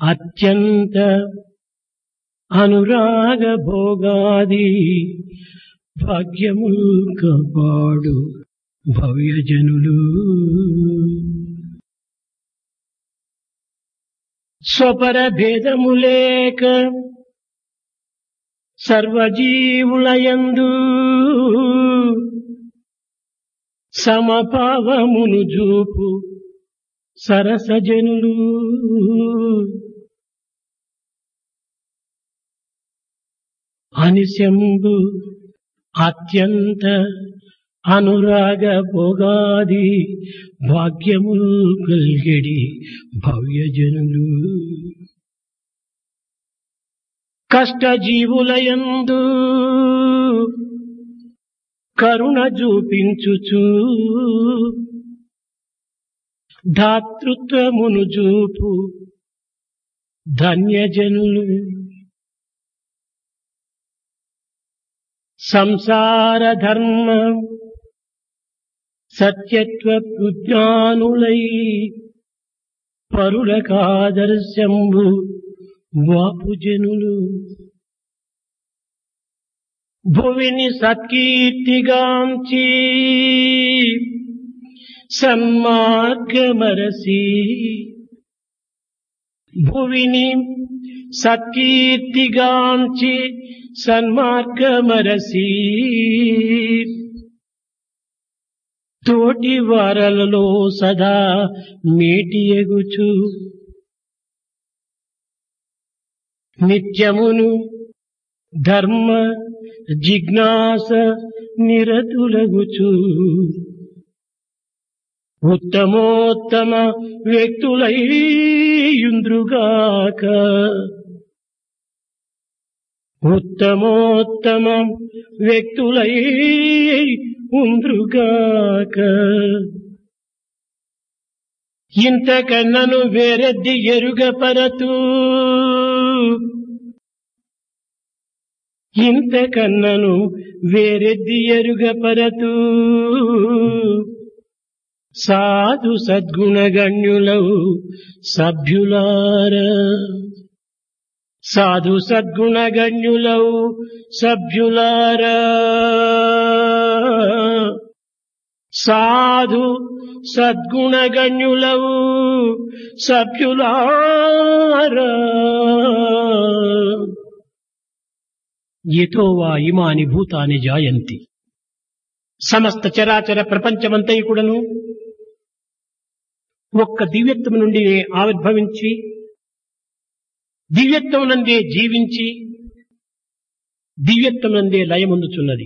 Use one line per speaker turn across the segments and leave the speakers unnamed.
అత్యంత అనురాగ భోగాది భాగ్యముల్ కాపాడు భవ్యజనులు స్వపర భేదము లేక సర్వజీవులయందు సమభావమును చూపు సరసజనులు అనిశంబు అత్యంత అనురాగ భోగాది భాగ్యములు కలిగడి భవ్యజనులు కష్టజీవులయందు కరుణ చూపించుచు ధాతృత్వమును చూపు ధన్యజనులు సంసార ధర్మ సత్యత్వ విజ్ఞానులై పరులకాదర్శంబు వాపు జనులు భువిని సత్కీర్తిగాంచి సన్మార్గమరసి భువిని సత్కీర్తిగాంచి సన్మార్గమరసి తోటి వారలలో సదా మేటి ఎగుచు నిత్యమును ధర్మ జిజ్ఞాస నిరతులగుచు ఉత్తమోత్తమ వ్యక్తులైయుంద్రుగాక ఉత్తమోత్తమ వ్యక్తులై ఉంద్రుగాక ఇంతకన్నను వేరెద్ది ఎరుగపరతూ ఇంతకన్నను వేరెద్ది ఎరుగపరతూ సాధు సద్గుణగణ్యులవు సభ్యులార సాధు సద్గుణగణ్యులవు సభ్యులార సాధు సద్గుణగణ్యులవు సభ్యులార ఎతో వా ఇమాని భూతాని జాయంతి సమస్త చరాచర ప్రపంచమంతయుకుడను ఒక్క దివ్యత్వం నుండి ఆవిర్భవించి దివ్యత్వం నందే జీవించి దివ్యత్వం నందే లయముందుచున్నది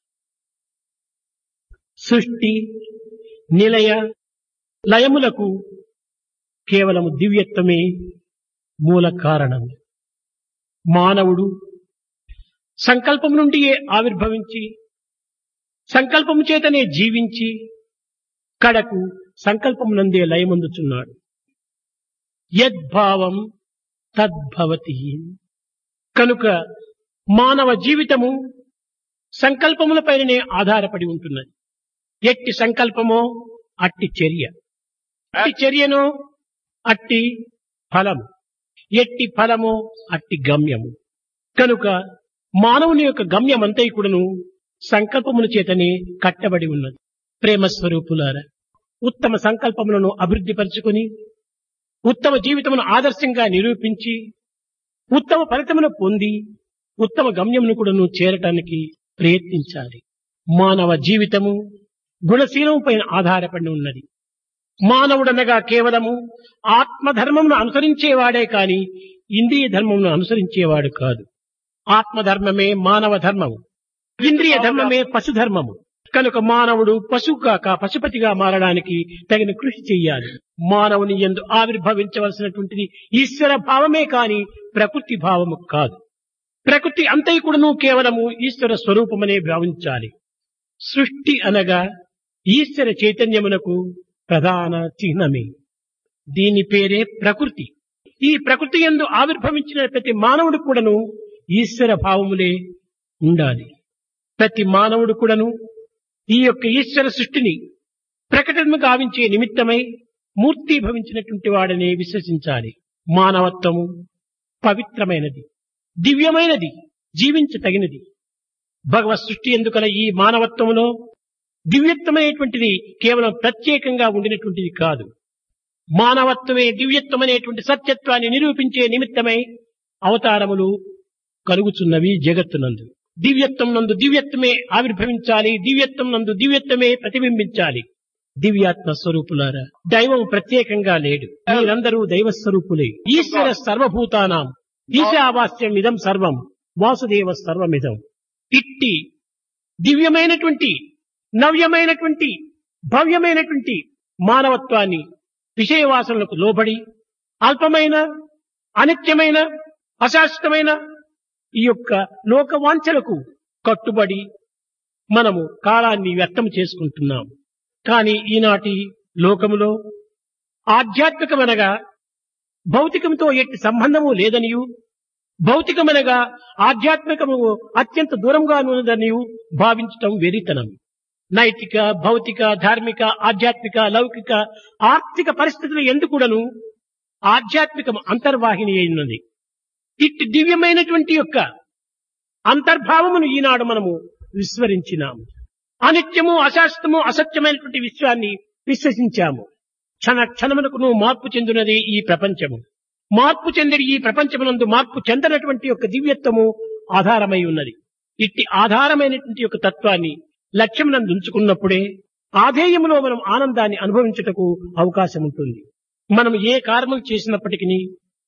సృష్టి నిలయ లయములకు కేవలము దివ్యత్వమే మూల కారణం మానవుడు సంకల్పం నుండి ఆవిర్భవించి సంకల్పము చేతనే జీవించి కడకు సంకల్పం నందే లయమందుచున్నాడు యద్భావం తద్భవతి కనుక మానవ జీవితము సంకల్పములపైననే ఆధారపడి ఉంటున్నది ఎట్టి సంకల్పమో అట్టి చర్య అట్టి చర్యను అట్టి ఫలము ఎట్టి ఫలము అట్టి గమ్యము కనుక మానవుని యొక్క గమ్యమంతైకుడును సంకల్పముల చేతనే కట్టబడి ఉన్నది ప్రేమ స్వరూపులారా ఉత్తమ సంకల్పములను అభివృద్ధి పరుచుకుని ఉత్తమ జీవితమును ఆదర్శంగా నిరూపించి ఉత్తమ ఫలితమును పొంది ఉత్తమ గమ్యమును కూడాను చేరటానికి ప్రయత్నించాలి మానవ జీవితము గుణశీలము పైన ఆధారపడి ఉన్నది మానవుడనగా కేవలము ఆత్మధర్మమును అనుసరించేవాడే కాని ఇంద్రియ ధర్మమును అనుసరించేవాడు కాదు ఆత్మధర్మమే మానవ ధర్మము ఇంద్రియ ధర్మమే పశుధర్మము కనుక మానవుడు పశువు కాక పశుపతిగా మారడానికి తగిన కృషి చెయ్యాలి మానవుని ఎందు ఆవిర్భవించవలసినటువంటిది ఈశ్వర భావమే కాని ప్రకృతి భావము కాదు ప్రకృతి అంతైకుడును కేవలము ఈశ్వర స్వరూపమనే భావించాలి సృష్టి అనగా ఈశ్వర చైతన్యమునకు ప్రధాన చిహ్నమే దీని పేరే ప్రకృతి ఈ ప్రకృతి ఎందు ఆవిర్భవించిన ప్రతి మానవుడు కూడాను ఈశ్వర భావములే ఉండాలి ప్రతి మానవుడు కూడాను ఈ యొక్క ఈశ్వర సృష్టిని ప్రకటన గావించే నిమిత్తమై మూర్తి భవించినటువంటి వాడనే విశ్వసించాలి మానవత్వము పవిత్రమైనది దివ్యమైనది జీవించతగినది భగవత్ సృష్టి ఎందుకల ఈ మానవత్వములో దివ్యత్వమైనటువంటిది కేవలం ప్రత్యేకంగా ఉండినటువంటిది కాదు మానవత్వమే దివ్యత్వం అనేటువంటి సత్యత్వాన్ని నిరూపించే నిమిత్తమై అవతారములు కలుగుచున్నవి జగత్తునందు దివ్యత్వం నందు దివ్యత్వమే ఆవిర్భవించాలి దివ్యత్వం నందు దివ్యత్వమే ప్రతిబింబించాలి దివ్యాత్మ స్వరూపులారా దైవం ప్రత్యేకంగా లేడు మీరందరూ దైవ స్వరూపులే ఈశ్వర సర్వభూతానాం ఈశావాస్యం ఇదం సర్వం వాసుదేవ సర్వమిదం ఇట్టి దివ్యమైనటువంటి నవ్యమైనటువంటి భవ్యమైనటువంటి మానవత్వాన్ని విషయవాసనలకు లోబడి అల్పమైన అనిత్యమైన అశాశ్వతమైన ఈ యొక్క లోకవాంఛలకు కట్టుబడి మనము కాలాన్ని వ్యర్థం చేసుకుంటున్నాం కానీ ఈనాటి లోకములో ఆధ్యాత్మికమనగా భౌతికంతో ఎట్టి సంబంధము లేదనియు భౌతికమనగా ఆధ్యాత్మికము అత్యంత దూరంగా ఉన్నదనియు భావించటం వెరితనం నైతిక భౌతిక ధార్మిక ఆధ్యాత్మిక లౌకిక ఆర్థిక పరిస్థితులు ఎందుకుడను ఆధ్యాత్మికం అంతర్వాహిని అయినది ఇట్టి దివ్యమైనటువంటి యొక్క అంతర్భావమును ఈనాడు మనము విస్మరించినాము అనిత్యము అశాశ్వతము అసత్యమైనటువంటి విశ్వాన్ని విశ్వసించాము క్షణ క్షణమునకును మార్పు చెందినది ఈ ప్రపంచము మార్పు చెందిన ఈ ప్రపంచమునందు మార్పు చెందనటువంటి యొక్క దివ్యత్వము ఆధారమై ఉన్నది ఇట్టి ఆధారమైనటువంటి యొక్క తత్వాన్ని లక్ష్యమునందు ఉంచుకున్నప్పుడే ఆధేయములో మనం ఆనందాన్ని అనుభవించుటకు అవకాశం ఉంటుంది మనం ఏ కార్యములు చేసినప్పటికీ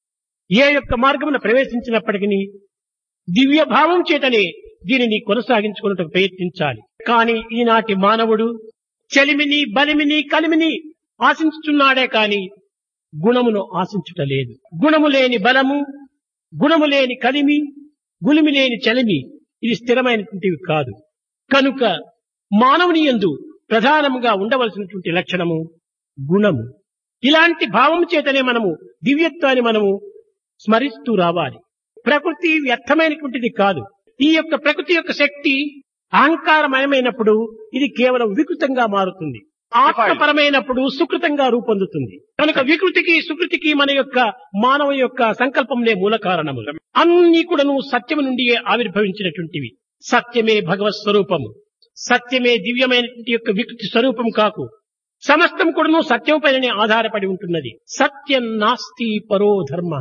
ఏ యొక్క మార్గమున ప్రవేశించినప్పటికీ దివ్య భావం చేతనే దీనిని కొనసాగించుకున్నట్టు ప్రయత్నించాలి కానీ ఈనాటి మానవుడు చలిమిని బలిమిని కలిమిని ఆశించుతున్నాడే కాని గుణమును ఆశించుట లేదు గుణము లేని బలము గుణము లేని కలిమి గులిమి లేని చలిమి ఇది స్థిరమైనటువంటివి కాదు కనుక మానవుని యందు ప్రధానంగా ఉండవలసినటువంటి లక్షణము గుణము ఇలాంటి భావం చేతనే మనము దివ్యత్వాన్ని మనము స్మరిస్తూ రావాలి ప్రకృతి వ్యర్థమైనటువంటిది కాదు ఈ యొక్క ప్రకృతి యొక్క శక్తి అహంకారమయమైనప్పుడు ఇది కేవలం వికృతంగా మారుతుంది ఆత్మపరమైనప్పుడు సుకృతంగా రూపొందుతుంది కనుక వికృతికి సుకృతికి మన యొక్క మానవ యొక్క సంకల్పంలే మూల కారణములు అన్ని కూడాను సత్యము నుండియే ఆవిర్భవించినటువంటివి సత్యమే భగవత్ స్వరూపము సత్యమే దివ్యమైనటువంటి యొక్క వికృతి స్వరూపం కాకు సమస్తం కూడాను సత్యం పైననే ఆధారపడి ఉంటున్నది సత్యం నాస్తి పరో ధర్మ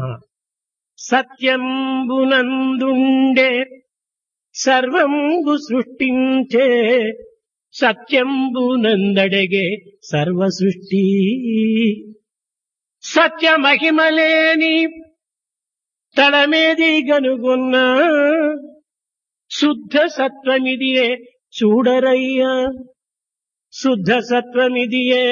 సత్యంబునందుండే సర్వంబు సృష్టించే సత్యంబునందడగే సర్వ సృష్టి సత్య మహిమలేని తడమేది గనుగున్న శుద్ధ సత్వమిదియే చూడరయ్యా శుద్ధ సత్వమిదియే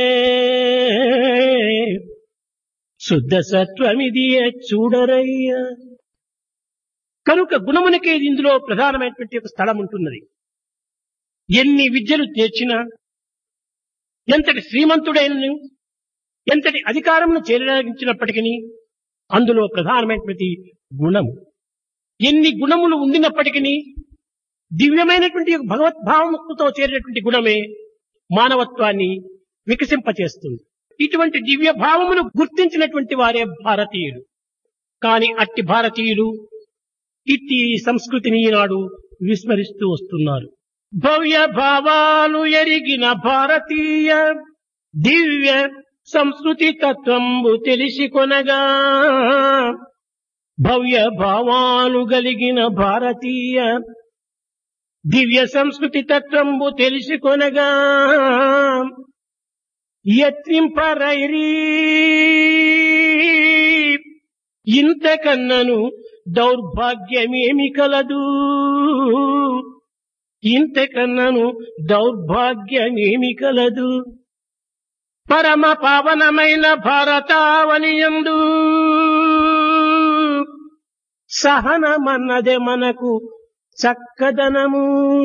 శుద్ధ సత్వమిదియే చూడరయ్యా కనుక గుణమునకే ఇందులో ప్రధానమైనటువంటి ఒక స్థలం ఉంటున్నది ఎన్ని విద్యలు నేర్చినా ఎంతటి శ్రీమంతుడైన ఎంతటి అధికారమును చేరగించినప్పటికీ అందులో ప్రధానమైనటువంటి గుణము ఎన్ని గుణములు ఉండినప్పటికీ దివ్యమైనటువంటి ఒక భగవద్భావముతో చేరినటువంటి గుణమే మానవత్వాన్ని వికసింపచేస్తుంది ఇటువంటి దివ్య భావమును గుర్తించినటువంటి వారే భారతీయులు కాని అట్టి భారతీయులు ఇట్టి సంస్కృతిని ఈనాడు విస్మరిస్తూ వస్తున్నారు భవ్య భావాలు ఎరిగిన భారతీయ దివ్య సంస్కృతి తత్వంబు తెలిసి కొనగా భవ్య భావాలు కలిగిన భారతీయ దివ్య సంస్కృతి తత్వంబు తెలిసి కొనగా యత్నింపరైరీ ఇంతకన్నను దౌర్భాగ్యమేమి కలదు ఇంతకన్నను దౌర్భాగ్యమేమి కలదు పరమ పావనమైన భారతావనియందు సహనమన్నదే మనకు చక్కదనము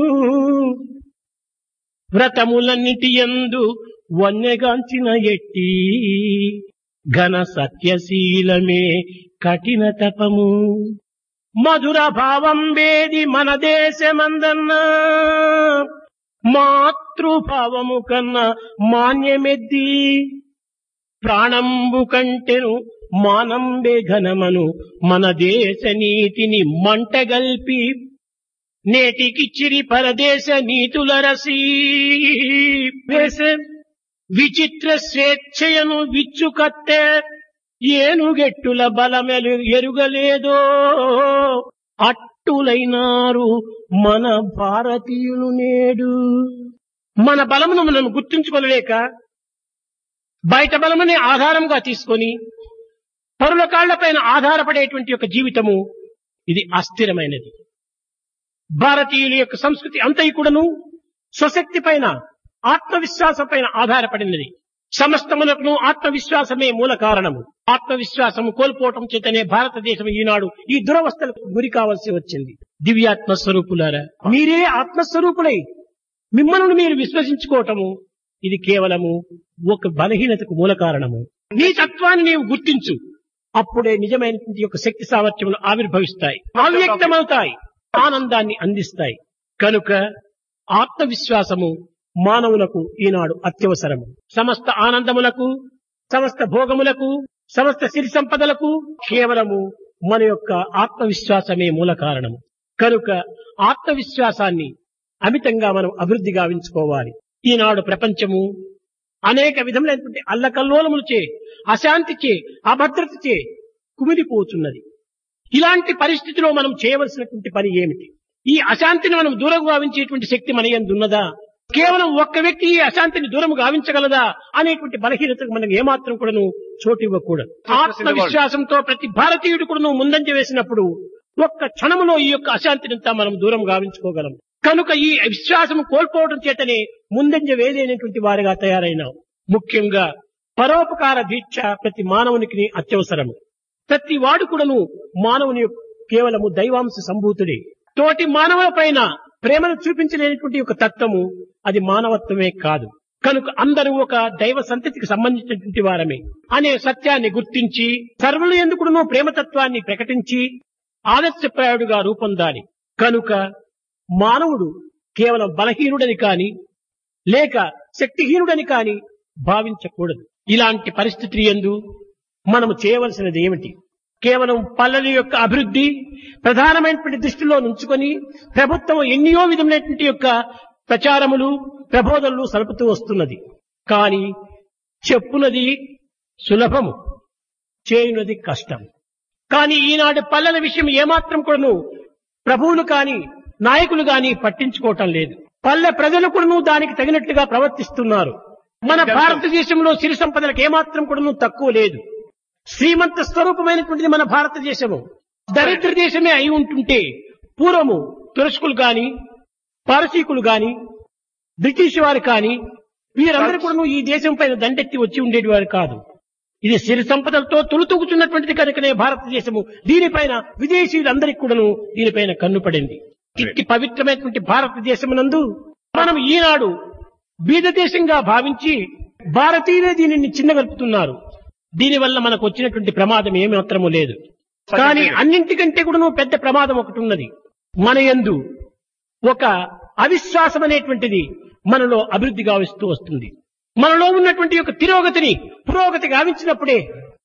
వ్రతములన్నిటి యందు వన్యగాంచిన ఎట్టి ఘన సత్యశీలమే కఠిన తపము మధుర భావం వేది మన దేశమందన్నా మాతృభావము కన్నా మాన్యమెద్ది ప్రాణంబు కంటెను మానంబే ఘనమను మన దేశ నీతిని మంటగల్పి నేటికిచ్చిరి పరదేశ నీతుల రసీ వేస విచిత్ర స్వేచ్ఛయను విచ్చుకత్తె ఏనుగెట్టుల బలమెలు ఎరుగలేదో అట్టులైనారు మన భారతీయులు నేడు మన బలమును మనం గుర్తించుకోలేక బయట బలముని ఆధారంగా తీసుకొని పరుల కాళ్లపైన ఆధారపడేటువంటి యొక్క జీవితము ఇది అస్థిరమైనది భారతీయుల యొక్క సంస్కృతి అంతయి కూడాను స్వశక్తి పైన ఆత్మవిశ్వాసం పైన ఆధారపడినది సమస్తమునకును ఆత్మవిశ్వాసమే మూల కారణము ఆత్మవిశ్వాసము కోల్పోవటం చేతనే భారతదేశం ఈనాడు ఈ దురవస్థలకు గురి కావాల్సి వచ్చింది దివ్యాత్మ స్వరూపులారా మీరే ఆత్మస్వరూపులై మిమ్మల్ని మీరు విశ్వసించుకోవటము ఇది కేవలము ఒక బలహీనతకు మూల కారణము నీ తత్వాన్ని నీవు గుర్తించు అప్పుడే నిజమైనటువంటి యొక్క శక్తి సామర్థ్యములు ఆవిర్భవిస్తాయి అవ్యక్తమవుతాయి ఆనందాన్ని అందిస్తాయి కనుక ఆత్మవిశ్వాసము మానవులకు ఈనాడు అత్యవసరము సమస్త ఆనందములకు సమస్త భోగములకు సమస్త సిరి సంపదలకు కేవలము మన యొక్క ఆత్మవిశ్వాసమే మూల కారణము కనుక ఆత్మవిశ్వాసాన్ని అమితంగా మనం అభివృద్ధి గావించుకోవాలి ఈనాడు ప్రపంచము అనేక విధములైనటువంటి అల్లకల్లోలములు చే అశాంతి చే అభద్రత చే కుమిలిపోతున్నది ఇలాంటి పరిస్థితిలో మనం చేయవలసినటువంటి పని ఏమిటి ఈ అశాంతిని మనం దూరం గావించేటువంటి శక్తి మన యందు ఉన్నదా కేవలం ఒక్క వ్యక్తి ఈ అశాంతిని దూరం గావించగలదా అనేటువంటి బలహీనతకు మనం ఏమాత్రం కూడాను చోటు ఇవ్వకూడదు ఆత్మవిశ్వాసంతో ప్రతి భారతీయుడు కూడాను ముందంజ వేసినప్పుడు ఒక్క క్షణములో ఈ యొక్క అశాంతినంతా మనం దూరం గావించుకోగలం కనుక ఈ విశ్వాసం కోల్పోవడం చేతనే ముందంజ వేయలేనటువంటి వారిగా తయారైనాం ముఖ్యంగా పరోపకార దీక్ష ప్రతి మానవునికి అత్యవసరము ప్రతి వాడు కూడాను మానవుని యొక్క కేవలము దైవాంశ సంభూతుడే తోటి మానవుల పైన ప్రేమను చూపించలేనటువంటి ఒక తత్వము అది మానవత్వమే కాదు కనుక అందరూ ఒక దైవ సంతతికి సంబంధించినటువంటి వారమే అనే సత్యాన్ని గుర్తించి సర్వులు ఎందుకును ప్రేమతత్వాన్ని ప్రకటించి ఆదర్శప్రాయుడుగా రూపొందాలి కనుక మానవుడు కేవలం బలహీనుడని కాని లేక శక్తిహీనుడని కాని భావించకూడదు ఇలాంటి పరిస్థితి ఎందు మనము చేయవలసినది ఏమిటి కేవలం పల్లెల యొక్క అభివృద్ధి ప్రధానమైనటువంటి దృష్టిలో నుంచుకొని ప్రభుత్వం ఎన్నో విధమైనటువంటి యొక్క ప్రచారములు ప్రబోధనలు సలుపుతూ వస్తున్నది కానీ చెప్పునది సులభము చేయునది కష్టం కానీ ఈనాడు పల్లెల విషయం ఏమాత్రం కూడాను ప్రభువులు కాని నాయకులు గాని పట్టించుకోవటం లేదు పల్లె ప్రజలు కూడాను దానికి తగినట్లుగా ప్రవర్తిస్తున్నారు మన భారతదేశంలో సిరి సంపదలకు ఏమాత్రం కూడాను తక్కువ లేదు శ్రీమంత స్వరూపమైనటువంటిది మన భారతదేశము దరిద్ర దేశమే అయి ఉంటుంటే పూర్వము తురస్కులు గాని పారసీకులు గాని బ్రిటిష్ వారు కాని వీరందరూ కూడా ఈ దేశం పైన దండెత్తి వచ్చి ఉండేటి వారు కాదు ఇది సిరి సంపదలతో తొలుతూగుతున్నటువంటిది కనుకనే భారతదేశము దీనిపైన విదేశీయులందరికీ కూడాను దీనిపైన కన్నుపడింది ఇట్టి పవిత్రమైనటువంటి భారతదేశమునందు మనం ఈనాడు బీద దేశంగా భావించి భారతీయులే దీనిని చిన్నగలుపుతున్నారు దీనివల్ల మనకు వచ్చినటువంటి ప్రమాదం ఏమాత్రము లేదు కానీ అన్నింటికంటే కూడా పెద్ద ప్రమాదం ఒకటి ఉన్నది మన యందు ఒక అవిశ్వాసం అనేటువంటిది మనలో అభివృద్ధి గావిస్తూ వస్తుంది మనలో ఉన్నటువంటి యొక్క తిరోగతిని పురోగతి గావించినప్పుడే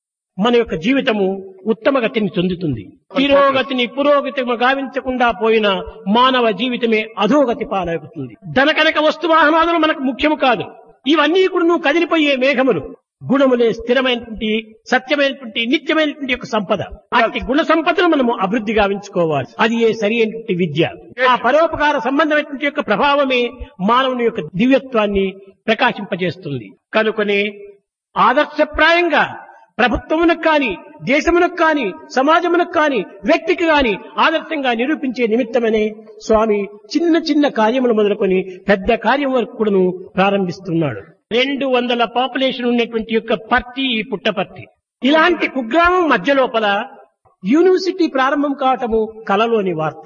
మన యొక్క జీవితము ఉత్తమ గతిని చెందుతుంది తిరోగతిని పురోగతి గావించకుండా పోయిన మానవ జీవితమే అధోగతి పాలవుతుంది ధనకనక వస్తు వాహనాదులు మనకు ముఖ్యము కాదు ఇవన్నీ కూడా నువ్వు కదిలిపోయే మేఘములు గుణములే స్థిరమైనటువంటి సత్యమైనటువంటి నిత్యమైనటువంటి యొక్క సంపద అట్టి గుణ సంపదను మనము అభివృద్ధి గావించుకోవాలి అది ఏ సరి అయినటువంటి విద్య ఆ పరోపకార సంబంధమైనటువంటి యొక్క ప్రభావమే మానవుని యొక్క దివ్యత్వాన్ని ప్రకాశింపజేస్తుంది కనుకనే ఆదర్శప్రాయంగా ప్రభుత్వమునకు కాని దేశమునకు కాని సమాజమునకు కాని వ్యక్తికి కాని ఆదర్శంగా నిరూపించే నిమిత్తమనే స్వామి చిన్న చిన్న కార్యములు మొదలుకొని పెద్ద కార్యం వరకు కూడాను ప్రారంభిస్తున్నాడు రెండు వందల పాపులేషన్ ఉన్నటువంటి యొక్క పర్తి ఈ పుట్టపర్తి ఇలాంటి కుగ్రామం మధ్య లోపల యూనివర్సిటీ ప్రారంభం కావటము కలలోని వార్త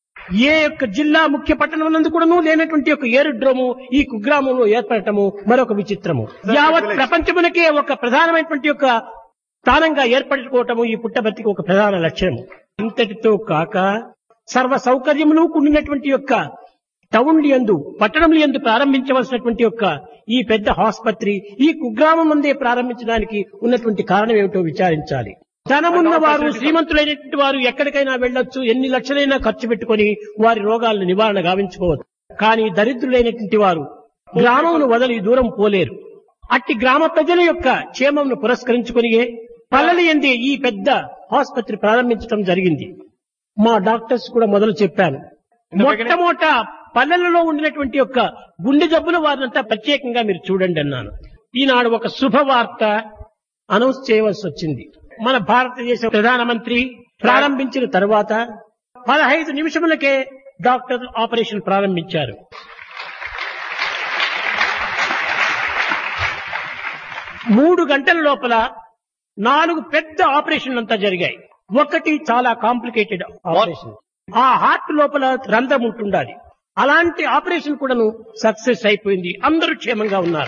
ఏ యొక్క జిల్లా ముఖ్య పట్టణం నందు కూడాను లేనటువంటి ఒక ఏరుడ్రోము ఈ కుగ్రామంలో ఏర్పడటము మరొక విచిత్రము యావత్ ప్రపంచమునకే ఒక ప్రధానమైనటువంటి యొక్క స్థానంగా ఏర్పడుకోవటము ఈ పుట్టబర్తికి ఒక ప్రధాన లక్ష్యం ఇంతటితో కాక సర్వ సౌకర్యములు కూడినటువంటి యొక్క టౌన్లు ఎందు పట్టణంలు ఎందు ప్రారంభించవలసినటువంటి యొక్క ఈ పెద్ద ఆసుపత్రి ఈ కుగ్రామం మందే ప్రారంభించడానికి ఉన్నటువంటి కారణం ఏమిటో విచారించాలి ధనమున్న వారు శ్రీమంతులైనటువంటి వారు ఎక్కడికైనా వెళ్ళొచ్చు ఎన్ని లక్షలైనా ఖర్చు పెట్టుకొని వారి రోగాలను నివారణ గావించుకోవచ్చు కానీ దరిద్రులైనటువంటి వారు గ్రామమును వదిలి దూరం పోలేరు అట్టి గ్రామ ప్రజల యొక్క క్షేమంను పురస్కరించుకుని పల్లెల ఎందే ఈ పెద్ద ఆసుపత్రి ప్రారంభించడం జరిగింది మా డాక్టర్స్ కూడా మొదలు చెప్పాను మొట్టమొదట పల్లెలలో ఉండినటువంటి యొక్క గుండె జబ్బుల వారినంతా ప్రత్యేకంగా మీరు చూడండి అన్నాను ఈనాడు ఒక శుభవార్త అనౌన్స్ చేయవలసి వచ్చింది మన భారతదేశ ప్రధానమంత్రి ప్రారంభించిన తరువాత పదహైదు నిమిషములకే డాక్టర్ ఆపరేషన్ ప్రారంభించారు మూడు గంటల లోపల నాలుగు పెద్ద ఆపరేషన్లు అంతా జరిగాయి ఒకటి చాలా కాంప్లికేటెడ్ ఆపరేషన్ ఆ హార్ట్ లోపల రంధ్రం ఉంటుండాలి అలాంటి ఆపరేషన్ కూడాను సక్సెస్ అయిపోయింది అందరూ క్షేమంగా ఉన్నారు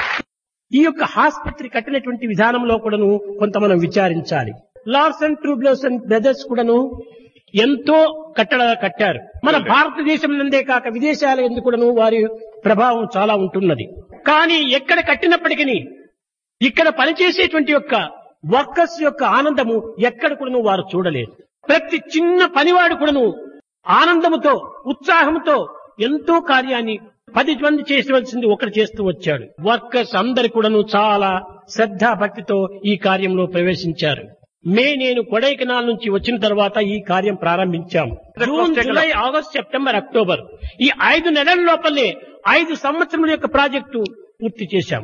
ఈ యొక్క ఆసుపత్రి కట్టినటువంటి విధానంలో కూడాను కొంత మనం విచారించాలి లార్సన్ ట్రూబ్లోస్ అండ్ బ్రదర్స్ కూడాను ఎంతో కట్టడ కట్టారు మన భారతదేశం నందే కాక విదేశాల ఎందుకు కూడాను వారి ప్రభావం చాలా ఉంటున్నది కానీ ఎక్కడ కట్టినప్పటికీ ఇక్కడ పనిచేసేటువంటి యొక్క వర్కర్స్ యొక్క ఆనందము ఎక్కడ కూడాను వారు చూడలేరు ప్రతి చిన్న పనివాడు కూడాను ఆనందముతో ఉత్సాహంతో ఎంతో కార్యాన్ని పది మంది చేసవలసింది ఒకటి చేస్తూ వచ్చాడు వర్కర్స్ అందరి కూడాను చాలా శ్రద్ధా భక్తితో ఈ కార్యంలో ప్రవేశించారు మే నేను కొడైకెనాల్ నుంచి వచ్చిన తర్వాత ఈ కార్యం ప్రారంభించాం June July August September October ఈ ఐదు నెలల లోపలే ఐదు సంవత్సరముల యొక్క ప్రాజెక్టు పూర్తి చేశాం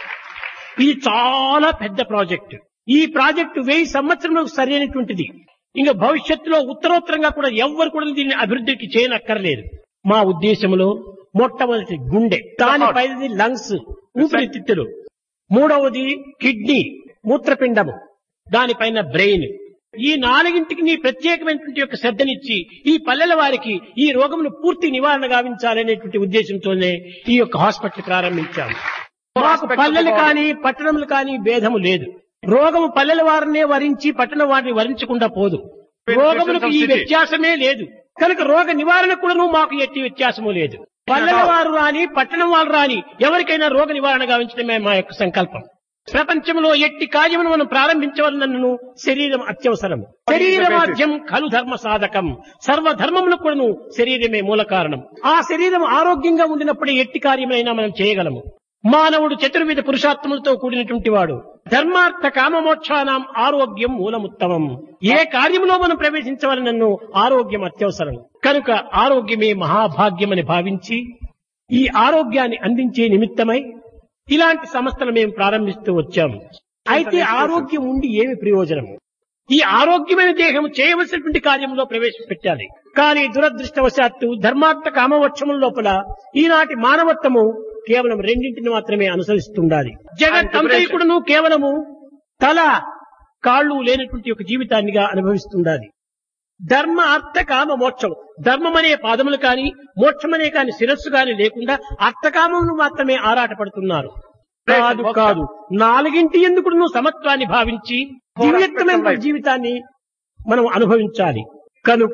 ఇది చాలా పెద్ద ప్రాజెక్టు ఈ ప్రాజెక్టు వెయ్యి సంవత్సరంలో సరైనటువంటిది ఇంకా భవిష్యత్తులో ఉత్తరోత్తరంగా కూడా ఎవ్వరు కూడా దీన్ని అభివృద్ధికి చేయనక్కర్లేదు మా ఉద్దేశంలో మొట్టమొదటి గుండె దానిపైనది లంగ్స్ ఊపిరితిత్తులు మూడవది కిడ్నీ మూత్రపిండము దానిపైన బ్రెయిన్ ఈ నాలుగింటికి నీ ప్రత్యేకమైనటువంటి యొక్క శ్రద్ధనిచ్చి ఈ పల్లెల వారికి ఈ రోగమును పూర్తి నివారణ గావించాలనేటువంటి ఉద్దేశంతోనే ఈ యొక్క హాస్పిటల్ ప్రారంభించాము మాకు పల్లెలు కానీ పట్టణములు కానీ భేదము లేదు రోగము పల్లెల వారినే వరించి పట్టణ వారిని వరించకుండా పోదు రోగములకు ఈ వ్యత్యాసమే లేదు కనుక రోగ నివారణ కూడాను మాకు ఎట్టి వ్యత్యాసము లేదు పల్లెల వారు రాని పట్టణం వారు రాని ఎవరికైనా రోగ నివారణ గావించడమే మా యొక్క సంకల్పం ప్రపంచంలో ఎట్టి కార్యమును మనం ప్రారంభించవలనను శరీరం అత్యవసరం శరీరవాద్యం ఖలు ధర్మ సాధకం సర్వధర్మములకు కూడాను శరీరమే మూల కారణం ఆ శరీరం ఆరోగ్యంగా ఉండినప్పుడే ఎట్టి కార్యమైనా మనం చేయగలము మానవుడు చతుర్విధ పురుషార్థములతో కూడినటువంటి వాడు ధర్మార్థ కామమోక్షానాం ఆరోగ్యం మూలముత్తమం ఏ కార్యంలో మనం ప్రవేశించవలనన్ను ఆరోగ్యం అత్యవసరం కనుక ఆరోగ్యమే మహాభాగ్యమని భావించి ఈ ఆరోగ్యాన్ని అందించే నిమిత్తమై ఇలాంటి సంస్థలు మేము ప్రారంభిస్తూ వచ్చాము అయితే ఆరోగ్యం ఉండి ఏమి ప్రయోజనం ఈ ఆరోగ్యమైన దేహం చేయవలసినటువంటి కార్యంలో ప్రవేశపెట్టాలి కానీ దురదృష్టవశాత్తు ధర్మార్థ కామవక్షముల లోపల ఈనాటి మానవత్వము కేవలం రెండింటిని మాత్రమే అనుసరిస్తుండాలి జగత్ అంతైకుడును కేవలము తల కాళ్ళు లేనటువంటి ఒక జీవితాన్నిగా అనుభవిస్తుండాలి ధర్మ అర్థ కామ మోక్షం ధర్మమనే పాదములు కాని మోక్షమనే కాని శిరస్సు కాని లేకుండా అర్థకామమును మాత్రమే ఆరాటపడుతున్నారు కాదు కాదు నాలుగింటి ఎందుకు నువ్వు సమత్వాన్ని భావించి దివ్యత్వమైన జీవితాన్ని మనం అనుభవించాలి కనుక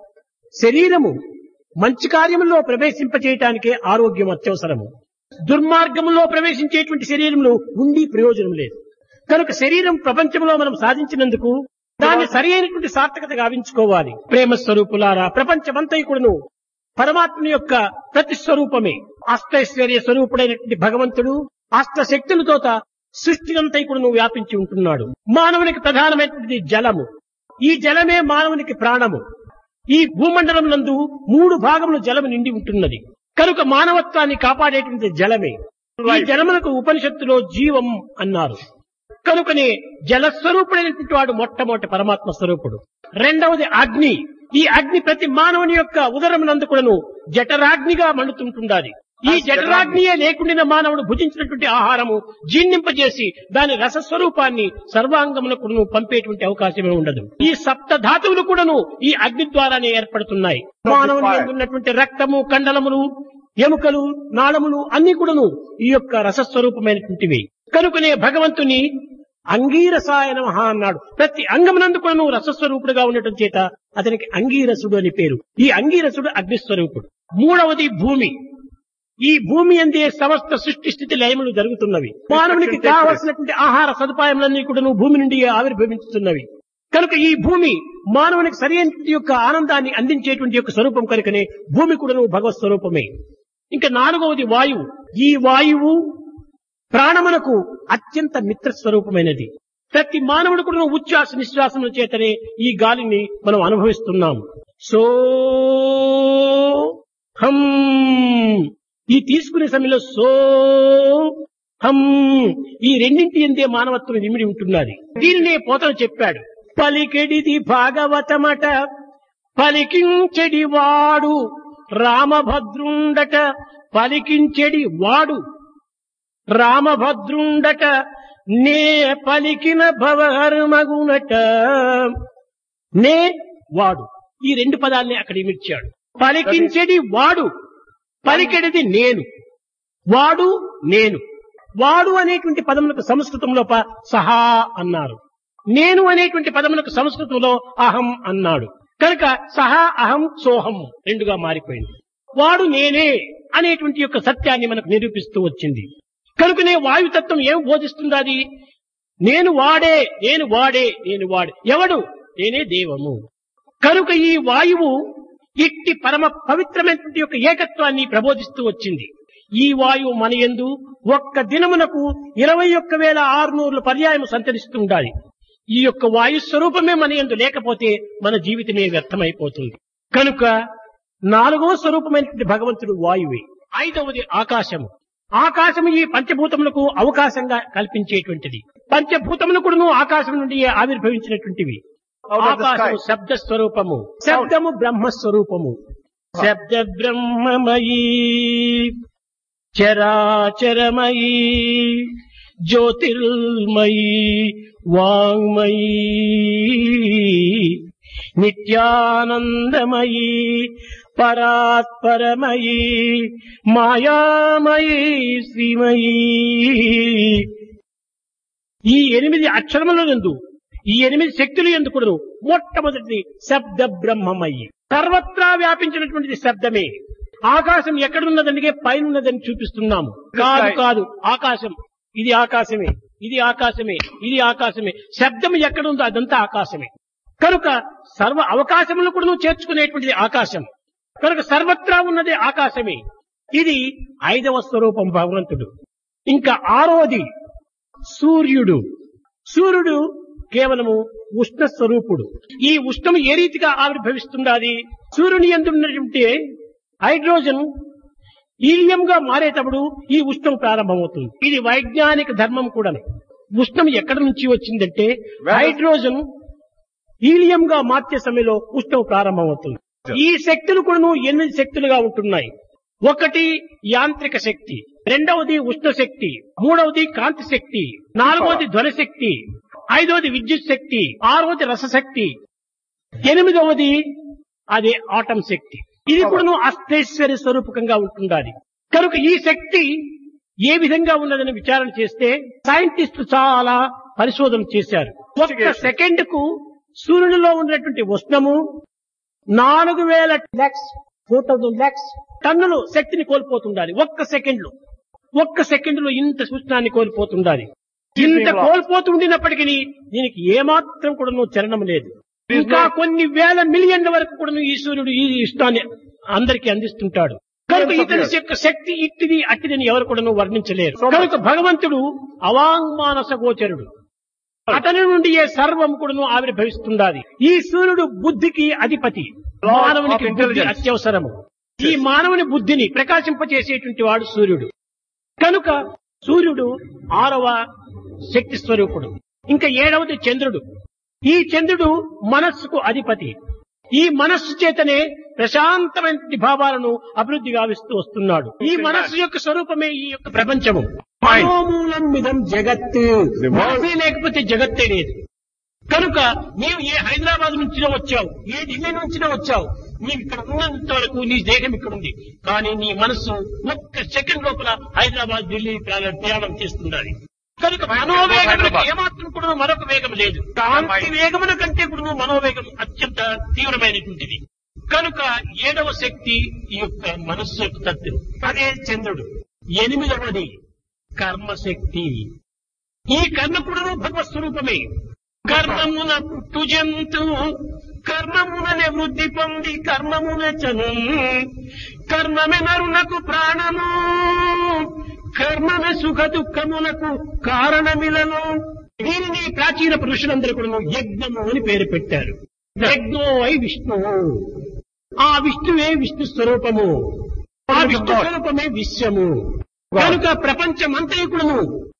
శరీరము మంచి కార్యములో ప్రవేశింపచేయటానికే ఆరోగ్యం అత్యవసరము దుర్మార్గములో ప్రవేశించేటువంటి శరీరంలో ఉండి ప్రయోజనం లేదు కనుక శరీరం ప్రపంచంలో మనం సాధించినందుకు దాన్ని సరి అయినటువంటి సార్థకత గావించుకోవాలి ప్రేమ స్వరూపులారా ప్రపంచమంతైకుడును పరమాత్మ యొక్క ప్రతిస్వరూపమే అష్టైశ్వర్య స్వరూపుడైనటువంటి భగవంతుడు అష్ట శక్తులతో సృష్టినంతైకుడును వ్యాపించి ఉంటున్నాడు మానవునికి ప్రధానమైనటువంటి జలము ఈ జలమే మానవునికి ప్రాణము ఈ భూమండలం నందు మూడు భాగములు జలము నిండి ఉంటున్నది కనుక మానవత్వాన్ని కాపాడేటువంటి జలమే ఈ జలములకు ఉపనిషత్తులో జీవం అన్నారు కనుకనే జలస్వరూపుడైనటువంటి వాడు మొట్టమొదటి పరమాత్మ స్వరూపుడు రెండవది అగ్ని ఈ అగ్ని ప్రతి మానవుని యొక్క ఉదరమునందు కూడాను జఠరాగ్నిగా మండుతుంటుండాలి ఈ జఠరాగ్నియే లేకుండా మానవుడు భుజించినటువంటి ఆహారము జీర్ణింపజేసి దాని రసస్వరూపాన్ని సర్వాంగములకు పంపేటువంటి అవకాశమే ఉండదు ఈ సప్త ధాతువులు కూడాను ఈ అగ్ని ద్వారానే ఏర్పడుతున్నాయి మానవుని ఉన్నటువంటి రక్తము కండలములు ఎముకలు నాళములు అన్ని కూడాను ఈ యొక్క రసస్వరూపమైనటువంటివి కనుకనే భగవంతుని అంగీరసాయ నమః అన్నాడు ప్రతి అంగమునందు కూడా నువ్వు రసస్వరూపుడుగా ఉండటం చేత అతనికి అంగీరసుడు అని పేరు ఈ అంగీరసుడు అగ్నిస్వరూపుడు మూడవది భూమి ఈ భూమి అందే సమస్త సృష్టి స్థితి లయములు జరుగుతున్నవి మానవునికి కావలసినటువంటి ఆహార సదుపాయములన్నీ కూడా నువ్వు భూమి నుండి ఆవిర్భవించుతున్నవి కనుక ఈ భూమి మానవునికి సరైన యొక్క ఆనందాన్ని అందించేటువంటి యొక్క స్వరూపం కనుకనే భూమి కూడా నువ్వు భగవత్ స్వరూపమే ఇంకా నాలుగవది వాయువు ఈ వాయువు ప్రాణమునకు అత్యంత మిత్ర స్వరూపమైనది ప్రతి మానవుడు కూడా ఉచ్ఛ్వాస నిశ్వాసముల చేతనే ఈ గాలిని మనం అనుభవిస్తున్నాం సో హం ఈ తీసుకునే సమయంలో సో హం ఈ రెండింటి ఎందే మానవత్వం నిమిడి ఉంటున్నది దీనినే పోతను చెప్పాడు పలికెడిది భాగవతమట పలికించెడి వాడు రామభద్రుండట పలికించెడి వాడు రామభద్రుండట నే పలికిన భవహర్మగునట నే వాడు ఈ రెండు పదాల్ని అక్కడ ఇమిడ్చాడు పలికించెడి వాడు పలికెడిది నేను వాడు నేను వాడు అనేటువంటి పదములకు సంస్కృతంలో ప- సహా అన్నారు నేను అనేటువంటి పదములకు సంస్కృతంలో అహం అన్నాడు కనుక సహా అహం సోహం రెండుగా మారిపోయింది వాడు నేనే అనేటువంటి యొక్క సత్యాన్ని మనకు నిరూపిస్తూ వచ్చింది కనుకనే వాయుతత్వం ఏం బోధిస్తుంది అది నేను వాడే నేను వాడే నేను వాడే ఎవడు నేనే దేవము కనుక ఈ వాయువు ఇట్టి పరమ పవిత్రమైనటువంటి యొక్క ఏకత్వాన్ని ప్రబోధిస్తూ వచ్చింది ఈ వాయువు మన యందు ఒక్క దినమునకు ఇరవై ఒక్క వేల ఆరునూరుల పర్యాయం సంచరిస్తూ ఉండాలి ఈ యొక్క వాయు స్వరూపమే మన యందు లేకపోతే మన జీవితమే వ్యర్థమైపోతుంది కనుక నాలుగవ స్వరూపమైనటువంటి భగవంతుడు వాయువే ఐదవది ఆకాశము ఆకాశము ఈ పంచభూతములకు అవకాశంగా కల్పించేటువంటిది పంచభూతములు ఆకాశం నుండి ఆవిర్భవించినటువంటివి
Out of the
ఆకాశము
sky.
శబ్ద స్వరూపము శబ్దము బ్రహ్మ స్వరూపము శబ్ద బ్రహ్మమయీ చరాచరమయీ జ్యోతిర్మయీ వాంగ్మయీ నిత్యానందమయీ పరాత్పరమయీ మాయామయీ శ్రీమయీ ఈ ఎనిమిది అక్షరముల నందు ఈ ఎనిమిది శక్తులు ఎందుకుడు మొట్టమొదటిది శబ్ద బ్రహ్మమయ్యి సర్వత్రా వ్యాపించినటువంటిది శబ్దమే ఆకాశం ఎక్కడున్నదంటే పైన ఉన్నదని చూపిస్తున్నాము కాదు కాదు ఆకాశం ఇది ఆకాశమే ఇది ఆకాశమే ఇది ఆకాశమే శబ్దం ఎక్కడుందో అదంతా ఆకాశమే కనుక సర్వ అవకాశములు కూడా నువ్వు చేర్చుకునేటువంటిది ఆకాశం కనుక సర్వత్రా ఉన్నది ఆకాశమే ఇది ఐదవ స్వరూపం భగవంతుడు ఇంకా ఆరోది సూర్యుడు సూర్యుడు కేవలము ఉష్ణ స్వరూపుడు ఈ ఉష్ణము ఏ రీతిగా ఆవిర్భవిస్తున్నది సూర్యుని ఎందున్నటువంటి హైడ్రోజన్ ఈలియం గా మారేటప్పుడు ఈ ఉష్ణం ప్రారంభమవుతుంది ఇది వైజ్ఞానిక ధర్మం కూడా ఉష్ణం ఎక్కడి నుంచి వచ్చిందంటే హైడ్రోజన్ హీలియం గా మార్చే సమయంలో ఉష్ణం ప్రారంభమవుతుంది ఈ శక్తులు కూడా ఎనిమిది శక్తులుగా ఉంటున్నాయి ఒకటి యాంత్రిక శక్తి రెండవది ఉష్ణ శక్తి మూడవది కాంతి శక్తి నాలుగవది ధ్వని శక్తి ఐదవది విద్యుత్ శక్తి ఆరవది రసశక్తి ఎనిమిదవది అదే ఆటం శక్తి ఇది కూడా అష్టైశ్వర్య స్వరూపకంగా ఉంటుండాలి కనుక ఈ శక్తి ఏ విధంగా ఉన్నదని విచారణ చేస్తే సైంటిస్టులు చాలా పరిశోధన చేశారు ఒక్క సెకండ్ కు సూర్యునిలో ఉన్నటువంటి ఉష్ణము నాలుగు వేల లెక్స్ ఫోర్ థౌసండ్ లెక్స్ టన్నులు శక్తిని కోల్పోతుండాలి ఒక్క సెకండ్ లో ఒక్క సెకండ్ లో ఇంత ఉష్ణాన్ని కోల్పోతుండాలి ఇంత కోల్పోతుండినప్పటికీ దీనికి ఏమాత్రం కూడా చలనం లేదు ఇంకా కొన్ని వేల మిలియన్ల వరకు కూడా ఈ సూర్యుడు ఈ ఇష్టాన్ని అందరికీ అందిస్తుంటాడు కనుక ఇతని యొక్క శక్తి ఇట్టిది అట్టిదని ఎవరు కూడా వర్ణించలేరు కనుక భగవంతుడు అవాంగ్మానస గోచరుడు అతని నుండి ఏ సర్వం కూడాను ఆవిర్భవిస్తుండాలి ఈ సూర్యుడు బుద్ధికి అధిపతి మానవునికి బుద్ధి అత్యవసరము ఈ మానవుని బుద్ధిని ప్రకాశింపచేసేటువంటి వాడు సూర్యుడు కనుక సూర్యుడు ఆరవ శక్తి స్వరూపుడు ఇంకా ఏడవది చంద్రుడు ఈ చంద్రుడు మనస్సుకు అధిపతి ఈ మనస్సు చేతనే ప్రశాంతమైన భావాలను అభివృద్ధి గావిస్తూ వస్తున్నాడు ఈ మనస్సు యొక్క స్వరూపమే ఈ యొక్క ప్రపంచము మనోమూలం మిదం జగత్ మనసే లేకపోతే జగత్తే లేదు కనుక నీవు ఏ హైదరాబాద్ నుంచినో వచ్చావు ఏ ఢిల్లీ నుంచినో వచ్చావు నీవు ఇక్కడ ఉన్నంత వరకు నీ దేహం ఇక్కడ ఉంది కానీ నీ మనస్సు ఒక్క సెకండ్ లోపల హైదరాబాద్ ఢిల్లీ ప్రయాణం ప్రయాణం చేస్తుండాలి కనుక మనోవేగములకు ఏమాత్రం కూడా మరొక వేగం లేదు కాంతి వేగముల కంటే కూడా మనోవేగం అత్యంత తీవ్రమైనటువంటిది కనుక ఏడవ శక్తి ఈ యొక్క మనస్సు యొక్క తత్వం అదే చంద్రుడు ఎనిమిదవది కర్మశక్తి ఈ కర్మ కూడా భగవత్ స్వరూపమే కర్మమున పుట్టు జంతు కర్మముననే వృద్ధి పొంది కర్మమున చను కర్మమే నరునకు ప్రాణము కర్మమే సుఖ దుఃఖమునకు కారణమిలను దీనిని ప్రాచీన పురుషులందరూ కూడా యజ్ఞము అని పేరు పెట్టారు యజ్ఞో అయి విష్ణువు ఆ విష్ణువే విష్ణు స్వరూపము ఆ విష్ణు స్వరూపమే విశ్వము కనుక ప్రపంచమంతా కూడాను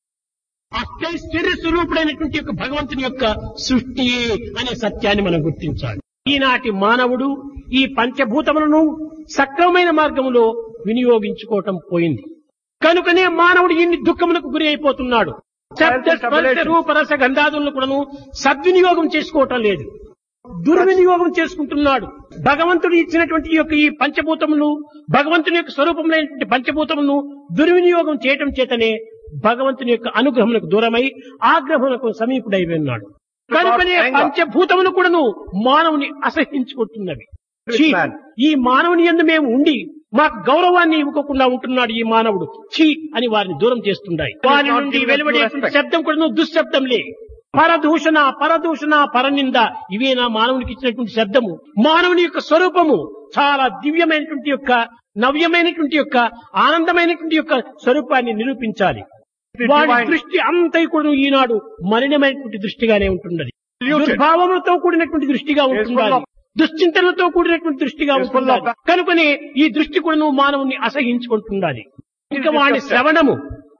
అష్టైశ్వర్య స్వరూపుడైనటువంటి యొక్క భగవంతుని యొక్క సృష్టి అనే సత్యాన్ని మనం గుర్తించాలి ఈనాటి మానవుడు ఈ పంచభూతములను సక్రమమైన మార్గములో వినియోగించుకోవటం పోయింది కనుకనే మానవుడు ఇన్ని దుఃఖములకు గురి అయిపోతున్నాడు శబ్ద స్పర్శ రూపరస గంధాదులను కూడాను సద్వినియోగం చేసుకోవటం లేదు దుర్వినియోగం చేసుకుంటున్నాడు భగవంతుడు ఇచ్చినటువంటి ఈ యొక్క ఈ పంచభూతములు భగవంతుని యొక్క స్వరూపములైనటువంటి పంచభూతములను దుర్వినియోగం చేయటం చేతనే భగవంతుని యొక్క అనుగ్రహములకు దూరమై ఆగ్రహములకు సమీపుడై ఉన్నాడు కనుకనే పంచభూతములు కూడాను మానవుని అసహించుకుంటున్నవి ఛీ, ఈ మానవుని ఎందు మేము ఉండి మాకు గౌరవాన్ని ఇవ్వకుండా ఉంటున్నాడు ఈ మానవుడు ఛీ అని వారిని దూరం చేస్తున్నాయి వారి నుండి వెలువడే శబ్దం కూడా దుశ్శబ్దంలే పరదూషణ పరదూషణ పరనింద ఇవే నా మానవునికి ఇచ్చినటువంటి శబ్దము మానవుని యొక్క స్వరూపము చాలా దివ్యమైనటువంటి యొక్క నవ్యమైనటువంటి యొక్క ఆనందమైనటువంటి యొక్క స్వరూపాన్ని నిరూపించాలి వాడి దృష్టి అంతై కూడా ఈనాడు మలినమైనటువంటి దృష్టిగానే ఉంటున్నది దుర్భావములతో కూడినటువంటి దృష్టిగా ఉంటున్నది దుశ్చింతనలతో కూడినటువంటి దృష్టిగా ఉంటున్నది కనుకనే ఈ దృష్టి కూడా మానవుని అసహించుకుంటున్నది ఇంకా వాడి శ్రవణము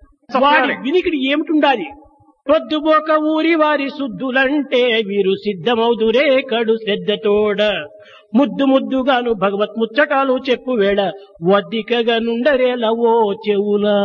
వాడి వినికిడి ఏమిటుండాలి పొద్దుబోక ఊరి వారి శుద్ధులంటే వీరు సిద్ధమౌదురే కడు శ్రద్ధతోడ ముద్దు ముద్దుగాను భగవత్ ముచ్చటాలు చెప్పు వేళ వద్దికగా నుండరేలవో చెవులా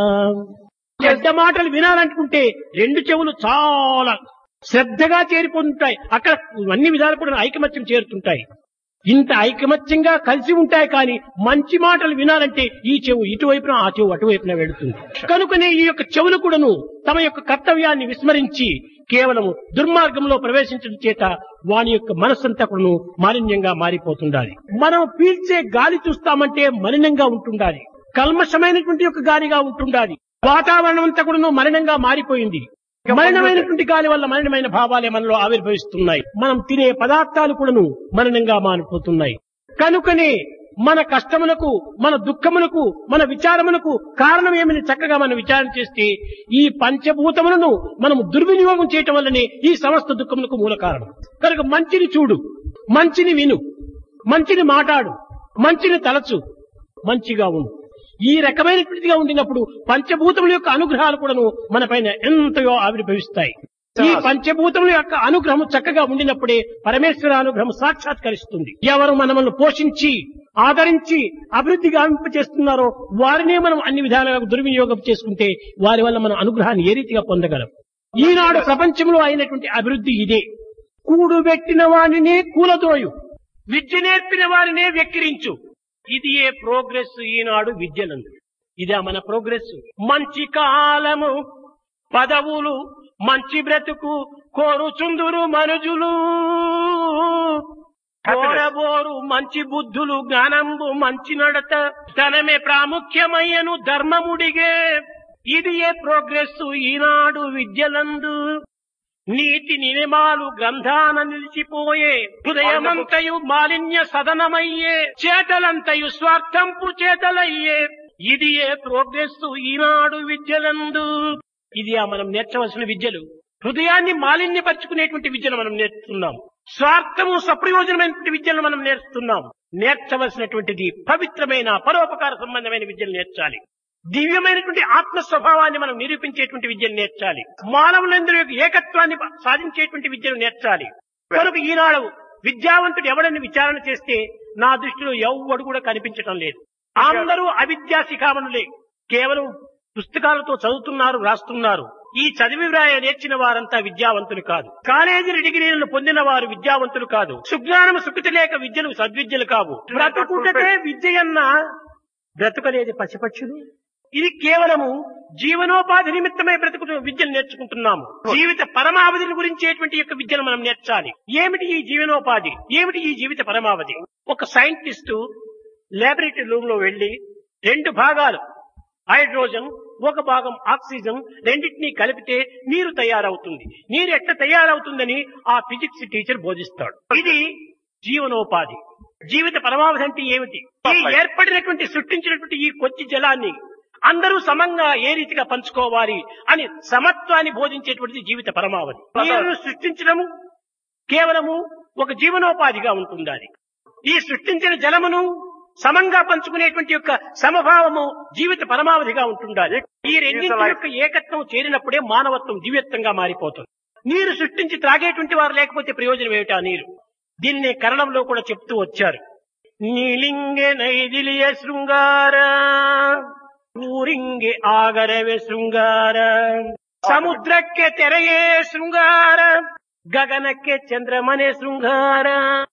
చెడ్డ మాటలు వినాలనుకుంటే రెండు చెవులు చాలా శ్రద్ధగా చేరిపోతుంటాయి అక్కడ అన్ని విధాలు కూడా ఐకమత్యం చేరుతుంటాయి ఇంత ఐకమత్యంగా కలిసి ఉంటాయి కానీ మంచి మాటలు వినాలంటే ఈ చెవు ఇటువైపున ఆ చెవు అటువైపున వెళుతుంది కనుకనే ఈ యొక్క చెవులు కూడాను తమ యొక్క కర్తవ్యాన్ని విస్మరించి కేవలము దుర్మార్గంలో ప్రవేశించడం చేత వాని యొక్క మనస్సంతా కూడాను మాలిన్యంగా మారిపోతుండాలి మనం పీల్చే గాలి చూస్తామంటే మలినంగా ఉంటుండాలి కల్మషమైనటువంటి యొక్క గాలిగా ఉంటుండాలి వాతావరణం అంతా కూడాను మలినంగా మారిపోయింది మలినమైనటువంటి గాలి వల్ల మలినమైన భావాలే మనలో ఆవిర్భవిస్తున్నాయి మనం తినే పదార్థాలు కూడాను మలినంగా మారిపోతున్నాయి కనుకనే మన కష్టములకు మన దుఃఖములకు మన విచారములకు కారణం ఏమని చక్కగా మనం విచారణ చేస్తే ఈ పంచభూతములను మనం దుర్వినియోగం చేయటం వల్లనే ఈ సమస్త దుఃఖములకు మూల కారణం కనుక మంచిని చూడు మంచిని విను మంచిని మాట్లాడు మంచిని తలచు మంచిగా ఉండు ఈ రకమైనటువంటిదిగా ఉండినప్పుడు పంచభూతముల యొక్క అనుగ్రహాలు కూడాను మన పైన ఎంతయో ఆవిర్భవిస్తాయి ఈ పంచభూతముల యొక్క అనుగ్రహం చక్కగా ఉండినప్పుడే పరమేశ్వర అనుగ్రహం సాక్షాత్కరిస్తుంది ఎవరు మనల్ని పోషించి ఆదరించి అభివృద్ధి గావింపచేస్తున్నారో వారినే మనం అన్ని విధాలుగా దుర్వినియోగం చేసుకుంటే వారి వల్ల మనం అనుగ్రహాన్ని ఏ రీతిగా పొందగలం ఈనాడు ప్రపంచంలో అయినటువంటి అభివృద్ధి ఇదే కూడుబెట్టిన వానినే కూలదోయు విద్య నేర్పిన వారినే వెక్కిరించు ఇది ఏ ప్రోగ్రెస్ ఈనాడు విద్యలందు ఇదే మన ప్రోగ్రెస్ మంచి కాలము పదవులు మంచి బ్రతుకు కోరుచుందురు మనుజులు కోరబోరు మంచి బుద్ధులు జ్ఞానంబు మంచి నడత ధనమే ప్రాముఖ్యమయ్యను ధర్మముడిగే ఇది ఏ ప్రోగ్రెస్ ఈనాడు విద్యలందు నీతి నియమాలు గ్రంథాన నిలిచిపోయే హృదయమంతయు మాలిన్య సదనమయ్యే చేతలంతయు స్వార్థంపు చేతలయ్యే ఇది ఏ ప్రోగ్రెస్ ఈనాడు విద్యలందు ఇది ఆ మనం నేర్చవలసిన విద్యలు హృదయాన్ని మాలిన్యపరుచుకునేటువంటి విద్యను మనం నేర్చుతున్నాం స్వార్థము సప్రయోజనమైనటువంటి విద్యను మనం నేర్చుతున్నాం నేర్చవలసినటువంటిది పవిత్రమైన పరోపకార సంబంధమైన విద్యలు నేర్చాలి దివ్యమైనటువంటి ఆత్మ స్వభావాన్ని మనం నిరూపించేటువంటి విద్యను నేర్చాలి మానవులందరి యొక్క ఏకత్వాన్ని సాధించేటువంటి విద్యను నేర్చాలి కనుక ఈనాడు విద్యావంతుడు ఎవడని విచారణ చేస్తే నా దృష్టిలో ఎవ్వడు కూడా కనిపించటం లేదు అందరూ అవిద్యా శిఖామణులే కేవలం పుస్తకాలతో చదువుతున్నారు రాస్తున్నారు ఈ చదివి వ్రాయ నేర్చిన వారంతా విద్యావంతులు కాదు కాలేజీ డిగ్రీలను పొందిన వారు విద్యావంతులు కాదు సుజ్ఞానము సుఖిత లేక విద్యలు సద్విద్యలు కావు బ్రతుకుటకే విద్యయన్న బ్రతుకలేదు పసిపక్షులు ఇది కేవలము జీవనోపాధి నిమిత్తమై బ్రతుకుతున్న విద్యను నేర్చుకుంటున్నాము జీవిత పరమావధిని గురించేటువంటి యొక్క విద్యను మనం నేర్చాలి ఏమిటి ఈ జీవనోపాధి ఏమిటి ఈ జీవిత పరమావధి ఒక సైంటిస్టు లాబొరేటరీ రూమ్ లో వెళ్లి రెండు భాగాలు హైడ్రోజన్ ఒక భాగం ఆక్సిజన్ రెండింటినీ కలిపితే నీరు తయారవుతుంది నీరు ఎట్లా తయారవుతుందని ఆ ఫిజిక్స్ టీచర్ బోధిస్తాడు ఇది జీవనోపాధి జీవిత పరమావధి అంటే ఏమిటి ఈ ఏర్పడినటువంటి సృష్టించినటువంటి ఈ కొద్ది జలాన్ని అందరూ సమంగా ఏ రీతిగా పంచుకోవాలి అని సమత్వాన్ని బోధించేటువంటిది జీవిత పరమావధి నీరును సృష్టించడము కేవలము ఒక జీవనోపాధిగా ఉంటుంది అది ఈ సృష్టించిన జలమును సమంగా పంచుకునేటువంటి యొక్క సమభావము జీవిత పరమావధిగా ఉంటుండాలి ఈ రెండింటి యొక్క ఏకత్వం చేరినప్పుడే మానవత్వం దివ్యత్వంగా మారిపోతుంది నీరు సృష్టించి త్రాగేటువంటి వారు లేకపోతే ప్రయోజనం ఏమిటా నీరు దీన్ని కరణంలో కూడా చెప్తూ వచ్చారు నీలింగే నైదిలియ శృంగార ಊರಿಂಗೆ ಆಗರವೆ ಶೃಂಗಾರ ಸಮುದ್ರಕ್ಕೆ ತೆರೆಯೇ ಶೃಂಗಾರ గగనಕ್ಕೆ చంద్రమనే శృంగార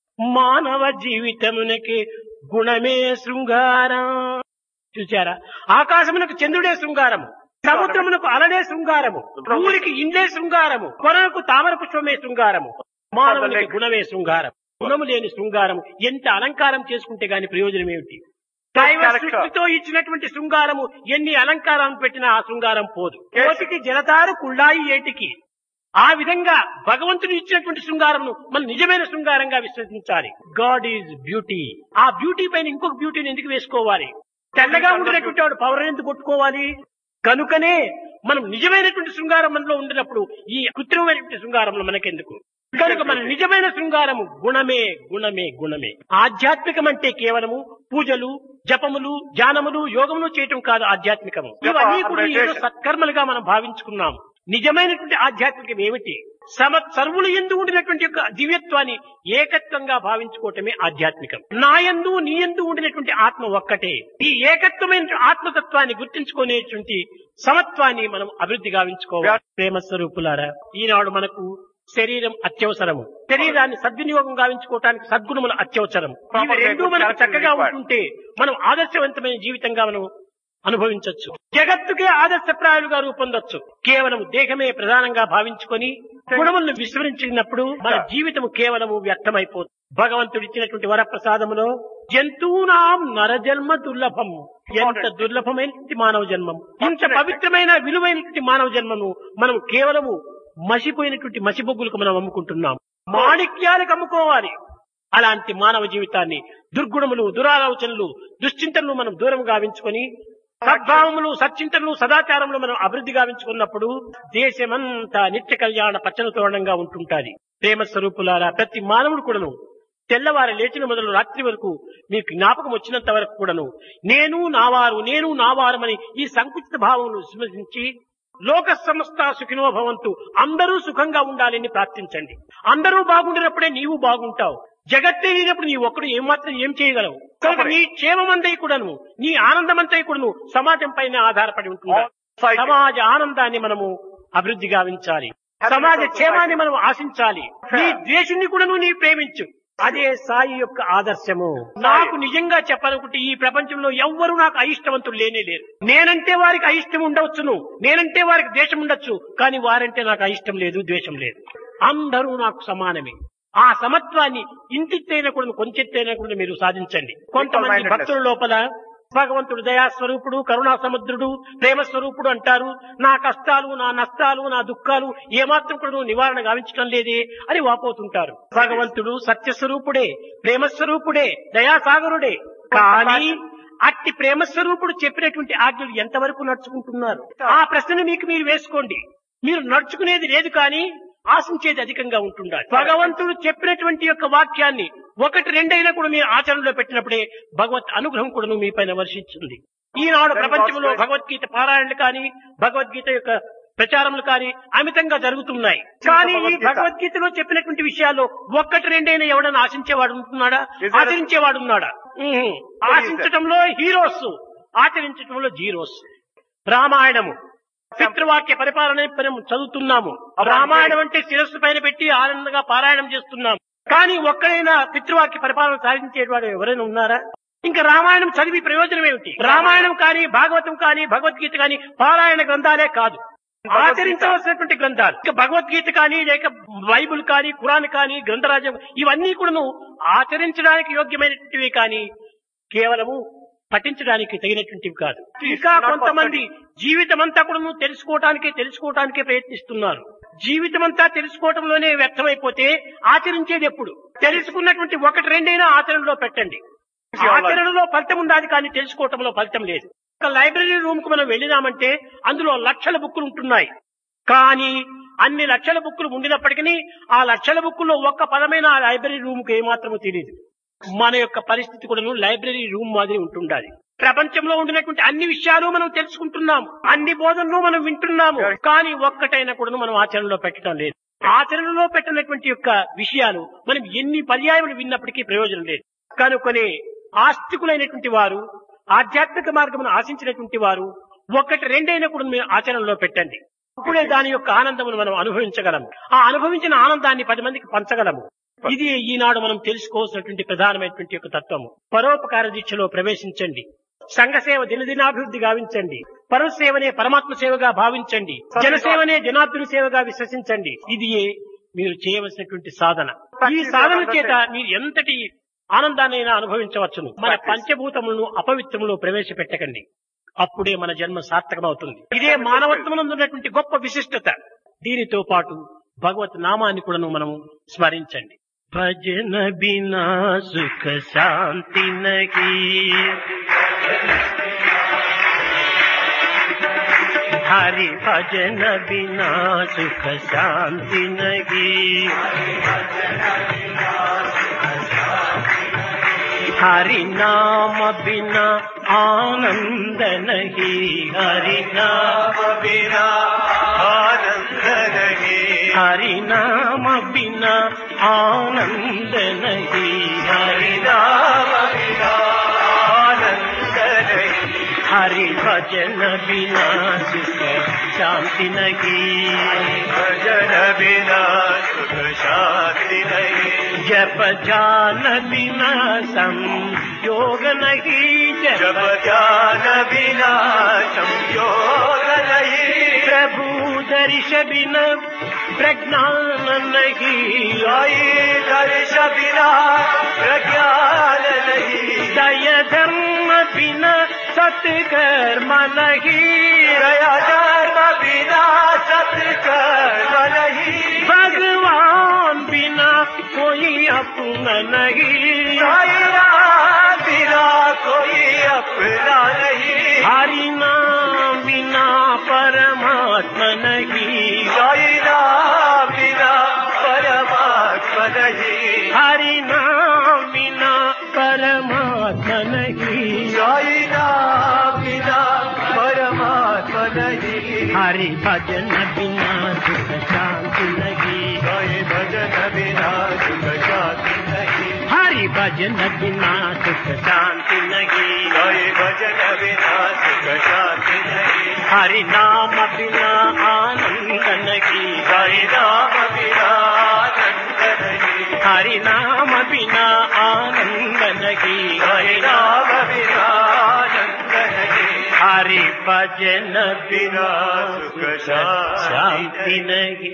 మానవ జీవితమునకి గుణమే శృంగారం చూచారా ఆకాశమునకు చంద్రుడే శృంగారము సముద్రమునకు అలనే శృంగారము ఊరికి ఇండ్లే శృంగారము కొనకు తామర పుష్పమే శృంగారము మానవునికి గుణమే శృంగారం గుణము లేని శృంగారం ఎంత అలంకారం చేసుకుంటే గాని ప్రయోజనం ఏమిటి దైవ సృష్టితో ఇచ్చినటువంటి శృంగారము ఎన్ని అలంకారాలు పెట్టినా ఆ శృంగారం పోదు కోటికి జలతారు కుళ్ళాయి ఏటికి ఆ విధంగా భగవంతుడు ఇచ్చినటువంటి శృంగారమును మనం నిజమైన శృంగారంగా విశ్వసించాలి గాడ్ ఈజ్ బ్యూటీ ఆ బ్యూటీ పైన ఇంకొక బ్యూటీని ఎందుకు వేసుకోవాలి తెల్లగా ఉండినటువంటి వాడు పవర్ ఎందుకు కొట్టుకోవాలి కనుకనే మనం నిజమైనటువంటి శృంగారం మనలో ఉండినప్పుడు ఈ కృత్రిమమైనటువంటి శృంగారంలో మనకెందుకు కనుక మన నిజమైన శృంగారము గుణమే గుణమే గుణమే ఆధ్యాత్మికం అంటే కేవలము పూజలు జపములు ధ్యానములు యోగములు చేయటం కాదు ఆధ్యాత్మికము ఇవన్నీ కూడా ఏదో సత్కర్మలుగా మనం భావించుకున్నాం నిజమైనటువంటి ఆధ్యాత్మికం ఏమిటి సమ సర్వులు ఎందు ఉండినటువంటి యొక్క దివ్యత్వాన్ని ఏకత్వంగా భావించుకోవటమే ఆధ్యాత్మికం నా యందు నీ యందు ఉండినటువంటి ఆత్మ ఒక్కటే ఈ ఏకత్వమైన ఆత్మతత్వాన్ని గుర్తించుకునేటువంటి సమత్వాన్ని మనం అభివృద్ధి గావించుకోవాలి ప్రేమ స్వరూపులారా ఈనాడు మనకు శరీరం అత్యవసరము శరీరాన్ని సద్వినియోగం గావించుకోవటానికి సద్గుణములు అత్యవసరం ఇవి రెండూ మనకు చక్కగా ఉంటుంటే మనం ఆదర్శవంతమైన జీవితంగా మనం అనుభవించవచ్చు జగత్తుకే ఆదర్శప్రాయులుగా రూపొందొచ్చు కేవలం దేహమే ప్రధానంగా భావించుకొని గుణములను విస్మరించినప్పుడు మన జీవితము కేవలము వ్యర్థమైపోతుంది భగవంతుడు ఇచ్చినటువంటి వరప్రసాదములో జంతువునాం నరజన్మ దుర్లభం ఎంత దుర్లభమైనటువంటి మానవ జన్మం ఇంత పవిత్రమైన విలువైనటువంటి మానవ జన్మను మనం కేవలము మసిపోయినటువంటి మసిబొగ్గులకు మనం అమ్ముకుంటున్నాం మాణిక్యాలకు అమ్ముకోవాలి అలాంటి మానవ జీవితాన్ని దుర్గుణములు దురాలోచనలు దుశ్చింతనలు మనం దూరం గావించుకొని సద్భావములు సచ్చింతనలు సదాచారములు మనం అభివృద్ధి గావించుకున్నప్పుడు దేశమంతా నిత్య కళ్యాణ పచ్చన తోరణంగా ఉంటుంటాది ప్రేమ స్వరూపులారా ప్రతి మానవుడు కూడాను తెల్లవారి లేచిన మొదలు రాత్రి వరకు మీకు జ్ఞాపకం వచ్చినంత వరకు కూడాను నేను నావారు నేను నావారమని ఈ సంకుచిత భావమును విస్మరించి లోక సమస్త సుఖినో భవంతు అందరూ సుఖంగా ఉండాలని ప్రార్థించండి అందరూ బాగుండినప్పుడే నీవు బాగుంటావు జగత్తే లేనప్పుడు నీ ఒక్కడు ఏమాత్రం ఏం చేయగలవు కనుక నీ క్షేమమంతై కూడాను నీ ఆనందమంతై కూడాను సమాజం పైన ఆధారపడి ఉంటుంది సమాజ ఆనందాన్ని మనము అభివృద్ధి గావించాలి సమాజ క్షేమాన్ని మనం ఆశించాలి నీ ద్వేషుని కూడాను నీ ప్రేమించు అదే సాయి యొక్క ఆదర్శము నాకు నిజంగా చెప్పాలనుకుంటే ఈ ప్రపంచంలో ఎవ్వరూ నాకు అయిష్టవంతులు లేనే లేరు నేనంటే వారికి అయిష్టం ఉండవచ్చును నేనంటే వారికి ద్వేషం ఉండొచ్చు కానీ వారంటే నాకు అయిష్టం లేదు ద్వేషం లేదు అందరూ నాకు సమానమే ఆ సమత్వాన్ని ఇంతిత్తైన కూడా కొంచెత్తైనా కూడా మీరు సాధించండి కొంతమంది భక్తుల లోపల భగవంతుడు దయాస్వరూపుడు కరుణా సముద్రుడు ప్రేమ స్వరూపుడు అంటారు నా కష్టాలు నా నష్టాలు నా దుఃఖాలు ఏమాత్రం కూడా నువ్వు నివారణ గావించడం లేదే అని వాపోతుంటారు భగవంతుడు సత్యస్వరూపుడే ప్రేమస్వరూపుడే దయాసాగరుడే కానీ అట్టి ప్రేమస్వరూపుడు చెప్పినటువంటి ఆజ్ఞలు ఎంతవరకు నడుచుకుంటున్నారు ఆ ప్రశ్న మీకు మీరు వేసుకోండి మీరు నడుచుకునేది లేదు కానీ ఆశించేది అధికంగా ఉంటుండాలి భగవంతుడు చెప్పినటువంటి యొక్క వాక్యాన్ని ఒకటి రెండైనా కూడా మీరు ఆచరణలో పెట్టినప్పుడే భగవత్ అనుగ్రహం కూడా మీ పైన వర్షించింది ఈనాడు ప్రపంచంలో భగవద్గీత పారాయణలు కానీ భగవద్గీత యొక్క ప్రచారములు కానీ అమితంగా జరుగుతున్నాయి కానీ ఈ భగవద్గీతలో చెప్పినటువంటి విషయాల్లో ఒక్కటి రెండైనా ఎవడన్నా ఆశించేవాడు ఉంటున్నాడా ఆచరించేవాడు ఉన్నాడా ఉహు. ఆశించటంలో హీరోస్ ఆచరించటంలో జీరోస్ రామాయణము పితృవాక్య పరిపాలన మనం చదువుతున్నాము రామాయణం అంటే శిరస్సు పైన పెట్టి ఆనందంగా పారాయణం చేస్తున్నాము కానీ ఒక్కడైనా పితృవాక్య పరిపాలన సాధించేవాడు ఎవరైనా ఉన్నారా ఇంకా రామాయణం చదివి ప్రయోజనం ఏమిటి రామాయణం కానీ భాగవతం కానీ భగవద్గీత కానీ పారాయణ గ్రంథాలే కాదు ఆచరించవలసినటువంటి గ్రంథాలు ఇక భగవద్గీత కానీ లేక బైబుల్ కానీ ఖురాన్ కానీ గ్రంథరాజ్యం ఇవన్నీ కూడాను ఆచరించడానికి యోగ్యమైనటువంటివి కానీ కేవలము పఠించడానికి తగినటువంటివి కాదు ఇంకా కొంతమంది జీవితం అంతా కూడా తెలుసుకోవటానికే తెలుసుకోవటానికే ప్రయత్నిస్తున్నారు జీవితం అంతా తెలుసుకోవటంలోనే వ్యర్థమైపోతే ఆచరించేది ఎప్పుడు తెలుసుకున్నటువంటి ఒకటి రెండైనా ఆచరణలో పెట్టండి ఆచరణలో ఫలితం ఉండాలి కానీ తెలుసుకోవటంలో ఫలితం లేదు ఒక లైబ్రరీ రూమ్ కు మనం వెళ్ళినామంటే అందులో లక్షల బుక్కులు ఉంటున్నాయి కానీ అన్ని లక్షల బుక్కులు ఉండినప్పటికీ ఆ లక్షల బుక్కుల్లో ఒక్క పదమైన ఆ లైబ్రరీ రూమ్ కు ఏమాత్రమూ తెలియదు మన యొక్క పరిస్థితి కూడాను లైబ్రరీ రూమ్ మాదిరి ఉంటుండాలి ప్రపంచంలో ఉండినటువంటి అన్ని విషయాలు మనం తెలుసుకుంటున్నాము అన్ని బోధనలు మనం వింటున్నాము కానీ ఒక్కటైనా కూడా మనం ఆచరణలో పెట్టడం లేదు ఆచరణలో పెట్టినటువంటి యొక్క విషయాలు మనం ఎన్ని పర్యాయములు విన్నప్పటికీ ప్రయోజనం లేదు కనుకొని ఆస్తికులైనటువంటి వారు ఆధ్యాత్మిక మార్గమును ఆశించినటువంటి వారు ఒకటి రెండైనా కూడా మీరు ఆచరణలో పెట్టండి అప్పుడే దాని యొక్క ఆనందమును మనం అనుభవించగలము ఆ అనుభవించిన ఆనందాన్ని పది మందికి పంచగలము ఇది ఈనాడు మనం తెలుసుకోవాల్సినటువంటి ప్రధానమైనటువంటి యొక్క తత్వము పరోపకార దీక్షలో ప్రవేశించండి సంఘసేవ దినదినాభివృద్ధి గావించండి పరసేవనే పరమాత్మ సేవగా భావించండి జనసేవనే జనార్దుని సేవగా విశ్వసించండి ఇది మీరు చేయవలసినటువంటి సాధన ఈ సాధన చేత మీరు ఎంతటి ఆనందాన్నైనా అనుభవించవచ్చును మన పంచభూతములను అపవిత్రములో ప్రవేశపెట్టకండి అప్పుడే మన జన్మ సార్థకమవుతుంది ఇదే మానవత్వమునందున్నటువంటి గొప్ప విశిష్టత దీనితో పాటు భగవత్ నామాన్ని కూడాను మనం స్మరించండి భజన బినా సుఖ శాంతి నహి హరి భజన బినా సుఖ శాంతి నహి हरि नाम बिना आनंद नहीं हरि नाम
बिना आनंद नहीं
हरि नाम बिना आनंद नहीं हरि
नाम बिना आनंद नहीं
हरि भजन बिना सुख शांति नहीं
भजन बिना सुख शांति नहीं
जप जान बिना संयोग नहीं
जब
जप
ज्ञान बिना संयोग नहीं
प्रभु दर्श बिना प्रज्ञान नहीं
आई दर्श बिना प्रज्ञान नहीं
दय धर्म बिना सत्कर्म नहीं
दया धर्म बिना सत्कर्म नहीं
भगवान बिना कोई अपना नहीं
साईरा बिना कोई अपना नहीं
हरि नाम बिना परमात्मा नहीं
साईरा बिना परमात्मा नहीं
हरि नाम बिना परमात्मा नहीं
साईरा बिना परमात्मा नहीं
हरि भजन बिना सुख शांति नहीं
साई भजन बिना सुख शांति नहीं
हरि भजन बिना सुख शांति नहीं
साई भजन बिना सुख शांति नहीं
हरि नाम बिना आनंद नहीं
साई नाम बिना आनंद नहीं
हरि नाम बिना आनंद नहीं
साई नाम बिना आनंद नहीं
हरि भजन
बिना सुख शांति
శాంతి నహి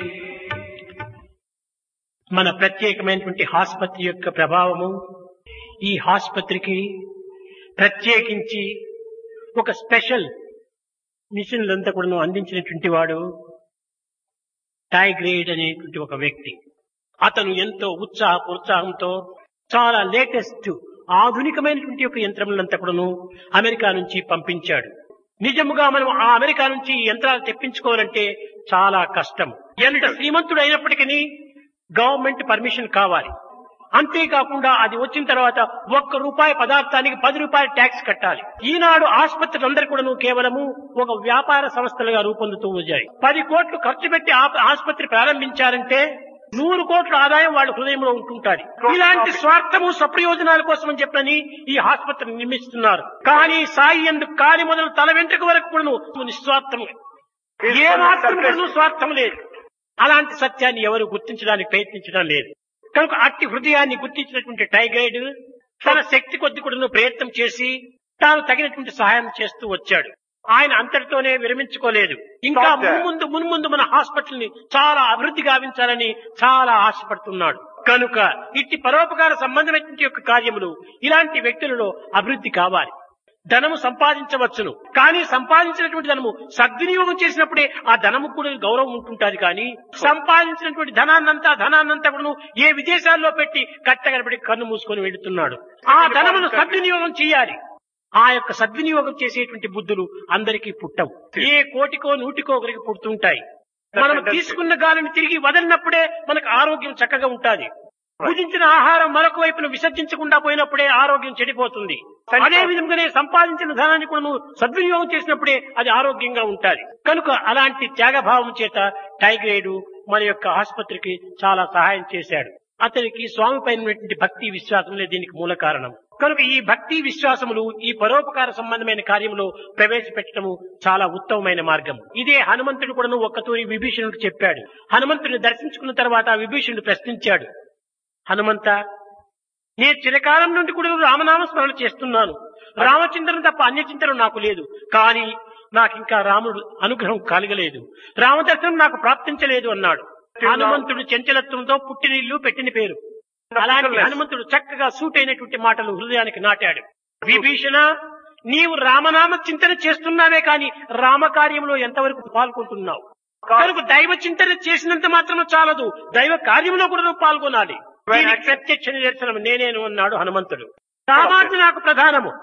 మన ప్రత్యేకమైనటువంటి ఆసుపత్రి యొక్క ప్రభావము ఈ ఆసుపత్రికి ప్రత్యేకించి ఒక స్పెషల్ మిషన్లంతా కూడా అందించినటువంటి వాడు టైగ్రేడ్ అనేటువంటి ఒక వ్యక్తి అతను ఎంతో ఉత్సాహ ఉత్సాహంతో చాలా లేటెస్ట్ ఆధునికమైనటువంటి యొక్క యంత్రములంతా కూడాను అమెరికా నుంచి పంపించాడు నిజముగా మనం ఆ అమెరికా నుంచి ఈ యంత్రాలు తెప్పించుకోవాలంటే చాలా కష్టం ఎంత శ్రీమంతుడు అయినప్పటికీ గవర్నమెంట్ పర్మిషన్ కావాలి అంతేకాకుండా అది వచ్చిన తర్వాత ఒక్క రూపాయి పదార్థానికి పది రూపాయల ట్యాక్స్ కట్టాలి ఈనాడు ఆసుపత్రులు అందరూ కూడా కేవలము ఒక వ్యాపార సంస్థలుగా రూపొందుతూ వచ్చాయి పది కోట్లు ఖర్చు పెట్టి ఆ- ఆసుపత్రి ప్రారంభించారంటే నూరు కోట్ల ఆదాయం వాళ్ళ హృదయంలో ఉంటుంటాది ఇలాంటి స్వార్థము స్వప్రయోజనాల కోసం అని చెప్పని ఈ ఆసుపత్రిని నిర్మిస్తున్నారు కానీ సాయి ఎందుకు కాలి మొదలు తల వెంట్రుక వరకు కూడా నిస్వార్థము ఏ మాత్రం కూడా స్వార్థం లేదు అలాంటి సత్యాన్ని ఎవరు గుర్తించడానికి ప్రయత్నించడం లేదు కనుక అట్టి హృదయాన్ని గుర్తించినటువంటి టైగైడ్ తన శక్తి కొద్ది కూడా ప్రయత్నం చేసి తాను తగినటువంటి సహాయం చేస్తూ వచ్చాడు ఆయన అంతటితోనే విరమించుకోలేదు ఇంకా
Stop there.
మున్ముందు మున్ముందు మన హాస్పిటల్ ని చాలా అభివృద్ధి గావించాలని చాలా ఆశపడుతున్నాడు కనుక ఇట్టి పరోపకార సంబంధమైనటువంటి యొక్క కార్యములు ఇలాంటి వ్యక్తులలో అభివృద్ధి కావాలి ధనము సంపాదించవచ్చును కానీ సంపాదించినటువంటి ధనము సద్వినియోగం చేసినప్పుడే ఆ ధనము కూడా గౌరవం ఉంటుంటాది కానీ సంపాదించినటువంటి ధనాన్నంతా ధనాన్నంతా కూడా ఏ విదేశాల్లో పెట్టి కట్టగలబడి కన్ను మూసుకొని వెళుతున్నాడు ఆ ధనమును సద్వినియోగం చేయాలి ఆ యొక్క సద్వినియోగం చేసేటువంటి బుద్ధులు అందరికీ పుట్టవు ఏ కోటికో నూటికో ఒకరికి పుడుతుంటాయి మనం తీసుకున్న గాలిని తిరిగి వదిలినప్పుడే మనకు ఆరోగ్యం చక్కగా ఉంటాది భుజించిన ఆహారం మరొక వైపున విసర్జించకుండా పోయినప్పుడే ఆరోగ్యం చెడిపోతుంది అదే విధంగానే సంపాదించిన ధనాన్ని కూడా నువ్వు సద్వినియోగం చేసినప్పుడే అది ఆరోగ్యంగా ఉంటాది కనుక అలాంటి త్యాగభావం చేత టైగ్రేడు మన యొక్క ఆసుపత్రికి చాలా సహాయం చేశాడు అతనికి స్వామి పైన ఉన్నటువంటి భక్తి విశ్వాసములే దీనికి మూల కారణం కనుక ఈ భక్తి విశ్వాసములు ఈ పరోపకార సంబంధమైన కార్యములో ప్రవేశపెట్టడము చాలా ఉత్తమమైన మార్గం ఇదే హనుమంతుడు కూడా ఒక్కతూరి విభీషణుడు చెప్పాడు హనుమంతుడిని దర్శించుకున్న తర్వాత విభీషణుడు ప్రశ్నించాడు హనుమంత నేను చిరకాలం నుండి కూడా రామనామ స్మరణ చేస్తున్నాను రామచింతనం తప్ప అన్య చింతనం నాకు లేదు కానీ నాకు ఇంకా రాముడు అనుగ్రహం కలగలేదు రామదర్శనం నాకు ప్రాప్తించలేదు అన్నాడు హనుమంతుడు చంచలత్వంతో పుట్టినిల్లు పెట్టిన పేరు అలాంటి హనుమంతుడు చక్కగా సూట్ అయినటువంటి మాటలు హృదయానికి నాటాడు విభీషణ నీవు రామనామ చింతన చేస్తున్నావే కాని రామకార్యంలో ఎంతవరకు పాల్గొంటున్నావు కనుక దైవ చింతన చేసినంత మాత్రం చాలదు దైవ కార్యంలో కూడా నువ్వు పాల్గొనాలి దీనికి ప్రత్యక్ష నిదర్శనం నేనేను అన్నాడు హనుమంతుడు రామార్జు నాకు ప్రధానము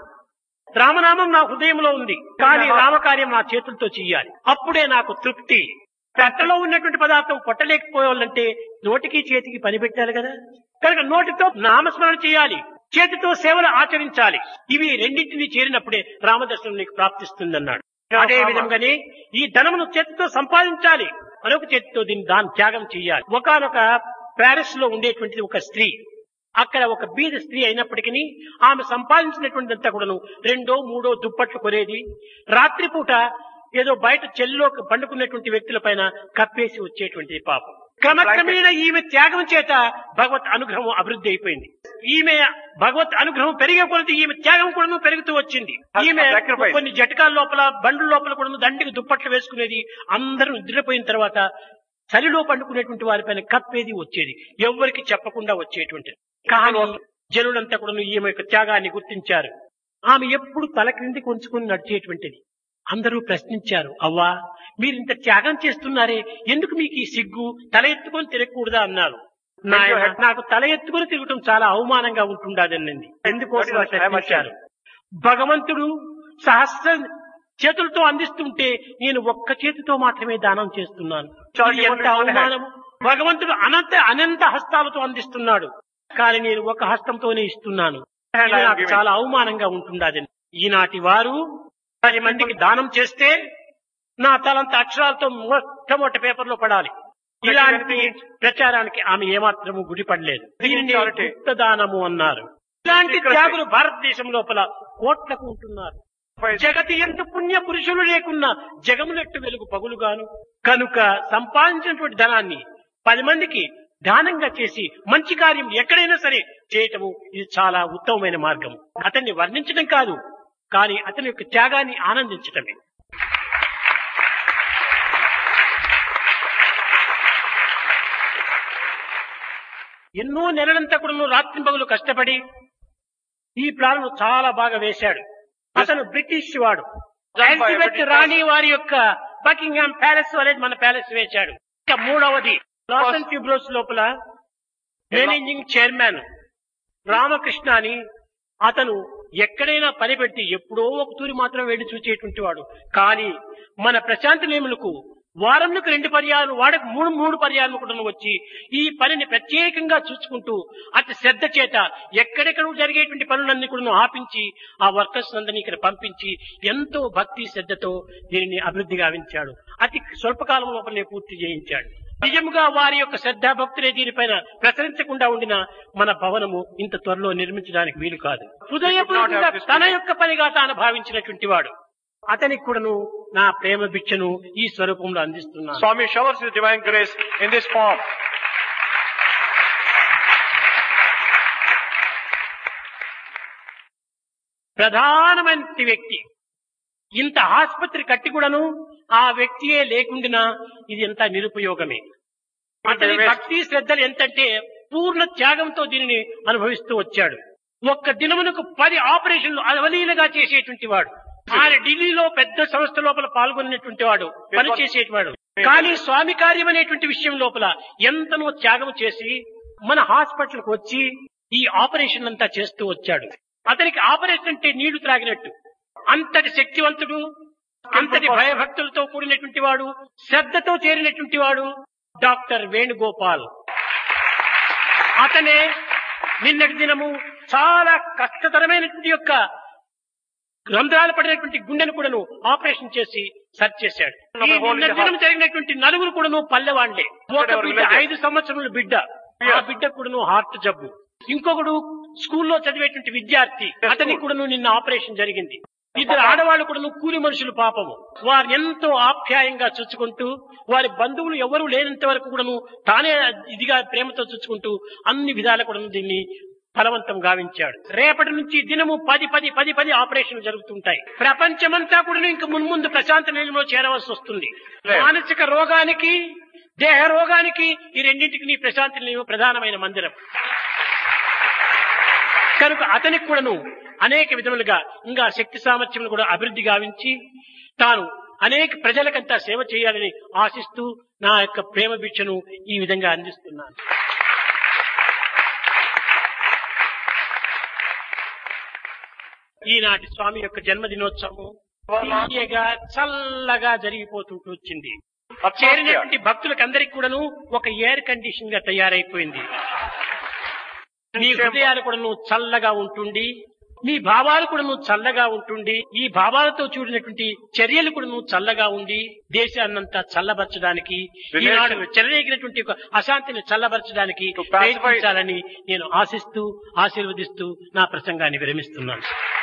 రామనామం నా హృదయంలో ఉంది కానీ రామకార్యం నా చేతులతో చెయ్యాలి అప్పుడే నాకు తృప్తి పొట్టలో ఉన్నటువంటి పదార్థం పొట్టలేకపోవాలంటే నోటికి చేతికి పని పెట్టాలి కదా కనుక నోటితో నామస్మరణ చేయాలి చేతితో సేవలు ఆచరించాలి ఇవి రెండింటినీ చేరినప్పుడే రామదర్శనం నీకు ప్రాప్తిస్తుందన్నాడు అదే విధంగానే ఈ ధనమును చేతితో సంపాదించాలి మరొక చేతితో దీన్ని దాని త్యాగం చేయాలి ఒకనొక ప్యారిస్ లో ఉండేటువంటిది ఒక స్త్రీ అక్కడ ఒక బీద స్త్రీ అయినప్పటికీ ఆమె సంపాదించినటువంటిదంతా కూడాను రెండో మూడో దుప్పట్లు కొనేది రాత్రిపూట ఏదో బయట చెల్లో పండుకున్నటువంటి వ్యక్తుల పైన కప్పేసి వచ్చేటువంటిది పాపం క్రమక్రమేణా ఈమె త్యాగం చేత భగవత్ అనుగ్రహం అభివృద్ధి అయిపోయింది ఈమె భగవత్ అనుగ్రహం పెరిగే కొలది ఈమె త్యాగం కూడా పెరుగుతూ వచ్చింది ఈమె
Sacrifice.
కొన్ని జటకాల లోపల బండ్ల లోపల కూడా దండికి దుప్పట్లు వేసుకునేది అందరూ నిద్రపోయిన తర్వాత చలిలో పండుకునేటువంటి వారిపైన కప్పేది వచ్చేది ఎవ్వరికి చెప్పకుండా వచ్చేటువంటిది కానీ జనులంతా కూడా ఈమె యొక్క త్యాగాన్ని గుర్తించారు ఆమె ఎప్పుడు తల క్రిందికి ఉంచుకుని నడిచేటువంటిది అందరూ ప్రశ్నించారు అవ్వా మీరు ఇంత త్యాగం చేస్తున్నారే ఎందుకు మీకు ఈ సిగ్గు తల ఎత్తుకొని తిరగకూడదా అన్నారు నాయన నాకు తల ఎత్తుకొని తిరగటం చాలా అవమానంగా ఉంటుండదన్నింది ఎందుకోసం అని ప్రశ్నించారు భగవంతుడు సహస్ర చేతులతో అందిస్తుంటే నేను ఒక్క చేతితో మాత్రమే దానం చేస్తున్నాను ఇది ఎంత అవమానం భగవంతుడు అనంత అనంత హస్తాలతో అందిస్తున్నాడు కానీ నేను ఒక హస్తంతోనే ఇస్తున్నాను ఇది నాకు చాలా అవమానంగా ఉంటుండది ఈనాటి వారు పది మందికి దానం చేస్తే నా తలంత అక్షరాలతో మొట్టమొదటి పేపర్లో పడాలి ఇలాంటి ప్రచారానికి ఆమె ఏమాత్రము గుడిపడలేదు దీనిని గుప్త దానము అన్నారు ఇలాంటి త్యాగులు భారతదేశం లోపల కోట్లకు ఉంటున్నారు జగతి ఎంత పుణ్య పురుషులు లేకున్నా జగములెట్టు వెలుగు పగులుగాను కనుక సంపాదించినటువంటి ధనాన్ని పది మందికి దానంగా చేసి మంచి కార్యం ఎక్కడైనా సరే చేయటము ఇది చాలా ఉత్తమమైన మార్గం అతన్ని వర్ణించడం కాదు కానీ అతని యొక్క త్యాగాన్ని ఆనందించటమే ఎన్నో నెలలంతా కూడా రాత్రి పగులు కష్టపడి ఈ ప్లాన్ చాలా బాగా వేశాడు అతను బ్రిటిష్ వాడు ఎలిజబెత్ రాణి వారి యొక్క బకింగ్హామ్ ప్యాలెస్ అనేది మన ప్యాలెస్ వేశాడు ఇంకా మూడవది లాస్ అండ్ ట్యూబ్రోస్ లోపల మేనేజింగ్ చైర్మన్ రామకృష్ణ అని అతను ఎక్కడైనా పని పెట్టి ఎప్పుడో ఒక తూరి మాత్రం వెళ్ళి చూచేటువంటి వాడు కానీ మన ప్రశాంతి నేములకు వారంలోకి రెండు పర్యాలు వాడకు మూడు మూడు పర్యాలు కూడా వచ్చి ఈ పనిని ప్రత్యేకంగా చూసుకుంటూ అతి శ్రద్ధ చేత ఎక్కడెక్కడ జరిగేటువంటి పనులన్నీ కూడా ఆపించి ఆ వర్కర్స్ అందరినీ ఇక్కడ పంపించి ఎంతో భక్తి శ్రద్ధతో దీనిని అభివృద్ధి గావించాడు అతి స్వల్పకాలం లోపలనే పూర్తి చేయించాడు నిజముగా వారి యొక్క శ్రద్ధాభక్తులే దీనిపైన ప్రసరించకుండా ఉండిన మన భవనము ఇంత త్వరలో నిర్మించడానికి వీలు కాదు హృదయపూర్వకంగా తన యొక్క పనిగా తాను భావించినటువంటి వాడు అతనికి కూడాను నా ప్రేమ భిక్షను ఈ స్వరూపంలో అందిస్తున్నాను
Swami showers his divine grace in this form.
ప్రధానమైన వ్యక్తి ఇంత ఆసుపత్రి కట్టి కూడాను ఆ వ్యక్తియే లేకుండినా ఇది ఎంత నిరుపయోగమే అతని భక్తి శ్రద్ధలు ఎంతంటే పూర్ణ త్యాగంతో దీనిని అనుభవిస్తూ వచ్చాడు ఒక్క దినమునకు పది ఆపరేషన్లు అవలీలగా చేసేటువంటి వాడు ఆయన ఢిల్లీలో పెద్ద సంస్థ లోపల పాల్గొనేటువంటి వాడు పనిచేసేటివాడు కానీ స్వామి కార్యం అనేటువంటి విషయం లోపల ఎంతనో త్యాగం చేసి మన హాస్పిటల్కి వచ్చి ఈ ఆపరేషన్ అంతా చేస్తూ వచ్చాడు అతనికి ఆపరేషన్ అంటే నీళ్లు త్రాగినట్టు అంతటి శక్తివంతుడు అంతటి భయభక్తులతో కూడినటువంటి వాడు శ్రద్ధతో చేరినటువంటి వాడు డాక్టర్ వేణుగోపాల్ అతనే నిన్నటి దినము చాలా కష్టతరమైనటువంటి యొక్క రంధ్రాలు పడినటువంటి గుండెను కూడాను ఆపరేషన్ చేసి సర్చ్ చేశాడు ఈ నిన్నటి దినం జరిగినటువంటి నలుగురు కూడాను పల్లెవాండే ఒక బిడ్డ ఐదు సంవత్సరముల బిడ్డ ఆ బిడ్డ కూడాను హార్ట్ జబ్బు ఇంకొకడు స్కూల్లో చదివేటువంటి విద్యార్థి అతనికి కూడాను నిన్న ఆపరేషన్ జరిగింది ఇద్దరు ఆడవాళ్ళు కూడాను కూలి మనుషులు పాపము వారు ఎంతో ఆప్యాయంగా చూచుకుంటూ వారి బంధువులు ఎవరు లేనంత వరకు కూడాను తానే ఇదిగా ప్రేమతో చూచుకుంటూ అన్ని విధాలు కూడాను దీన్ని ఫలవంతం గావించాడు రేపటి నుంచి దినము పది పది పది పది ఆపరేషన్లు జరుగుతుంటాయి ప్రపంచమంతా కూడా ఇంక మున్ముందు ప్రశాంత నిలయంలో చేరవలసి వస్తుంది మానసిక రోగానికి దేహ రోగానికి ఈ రెండింటికి నీ ప్రశాంతి నిలయం ప్రధానమైన మందిరం కనుక అతనికి కూడాను అనేక విధములుగా ఇంకా శక్తి సామర్థ్యములు కూడా అభివృద్ధి గావించి తాను అనేక ప్రజలకంతా సేవ చేయాలని ఆశిస్తూ నా యొక్క ప్రేమ భిక్షను ఈ విధంగా అందిస్తున్నాను ఈనాటి స్వామి యొక్క జన్మదినోత్సవం తీయగా చల్లగా జరిగిపోతుంటూ వచ్చింది చేరినటువంటి భక్తులకు అందరికి కూడాను ఒక ఎయిర్ కండిషన్ గా తయారైపోయింది మీ హృదయాలు కూడా నువ్వు చల్లగా ఉంటుండి మీ భావాలు కూడా నువ్వు చల్లగా ఉంటుండి ఈ భావాలతో చూడినటువంటి చర్యలు కూడా నువ్వు చల్లగా ఉండి దేశాన్నంతా చల్లబరచడానికి ఈనాడు చెలరేగినటువంటి ఒక అశాంతిని చల్లబరచడానికి
To pacify-
ప్రయత్నించాలని నేను ఆశిస్తూ ఆశీర్వదిస్తూ నా ప్రసంగాన్ని విరమిస్తున్నాను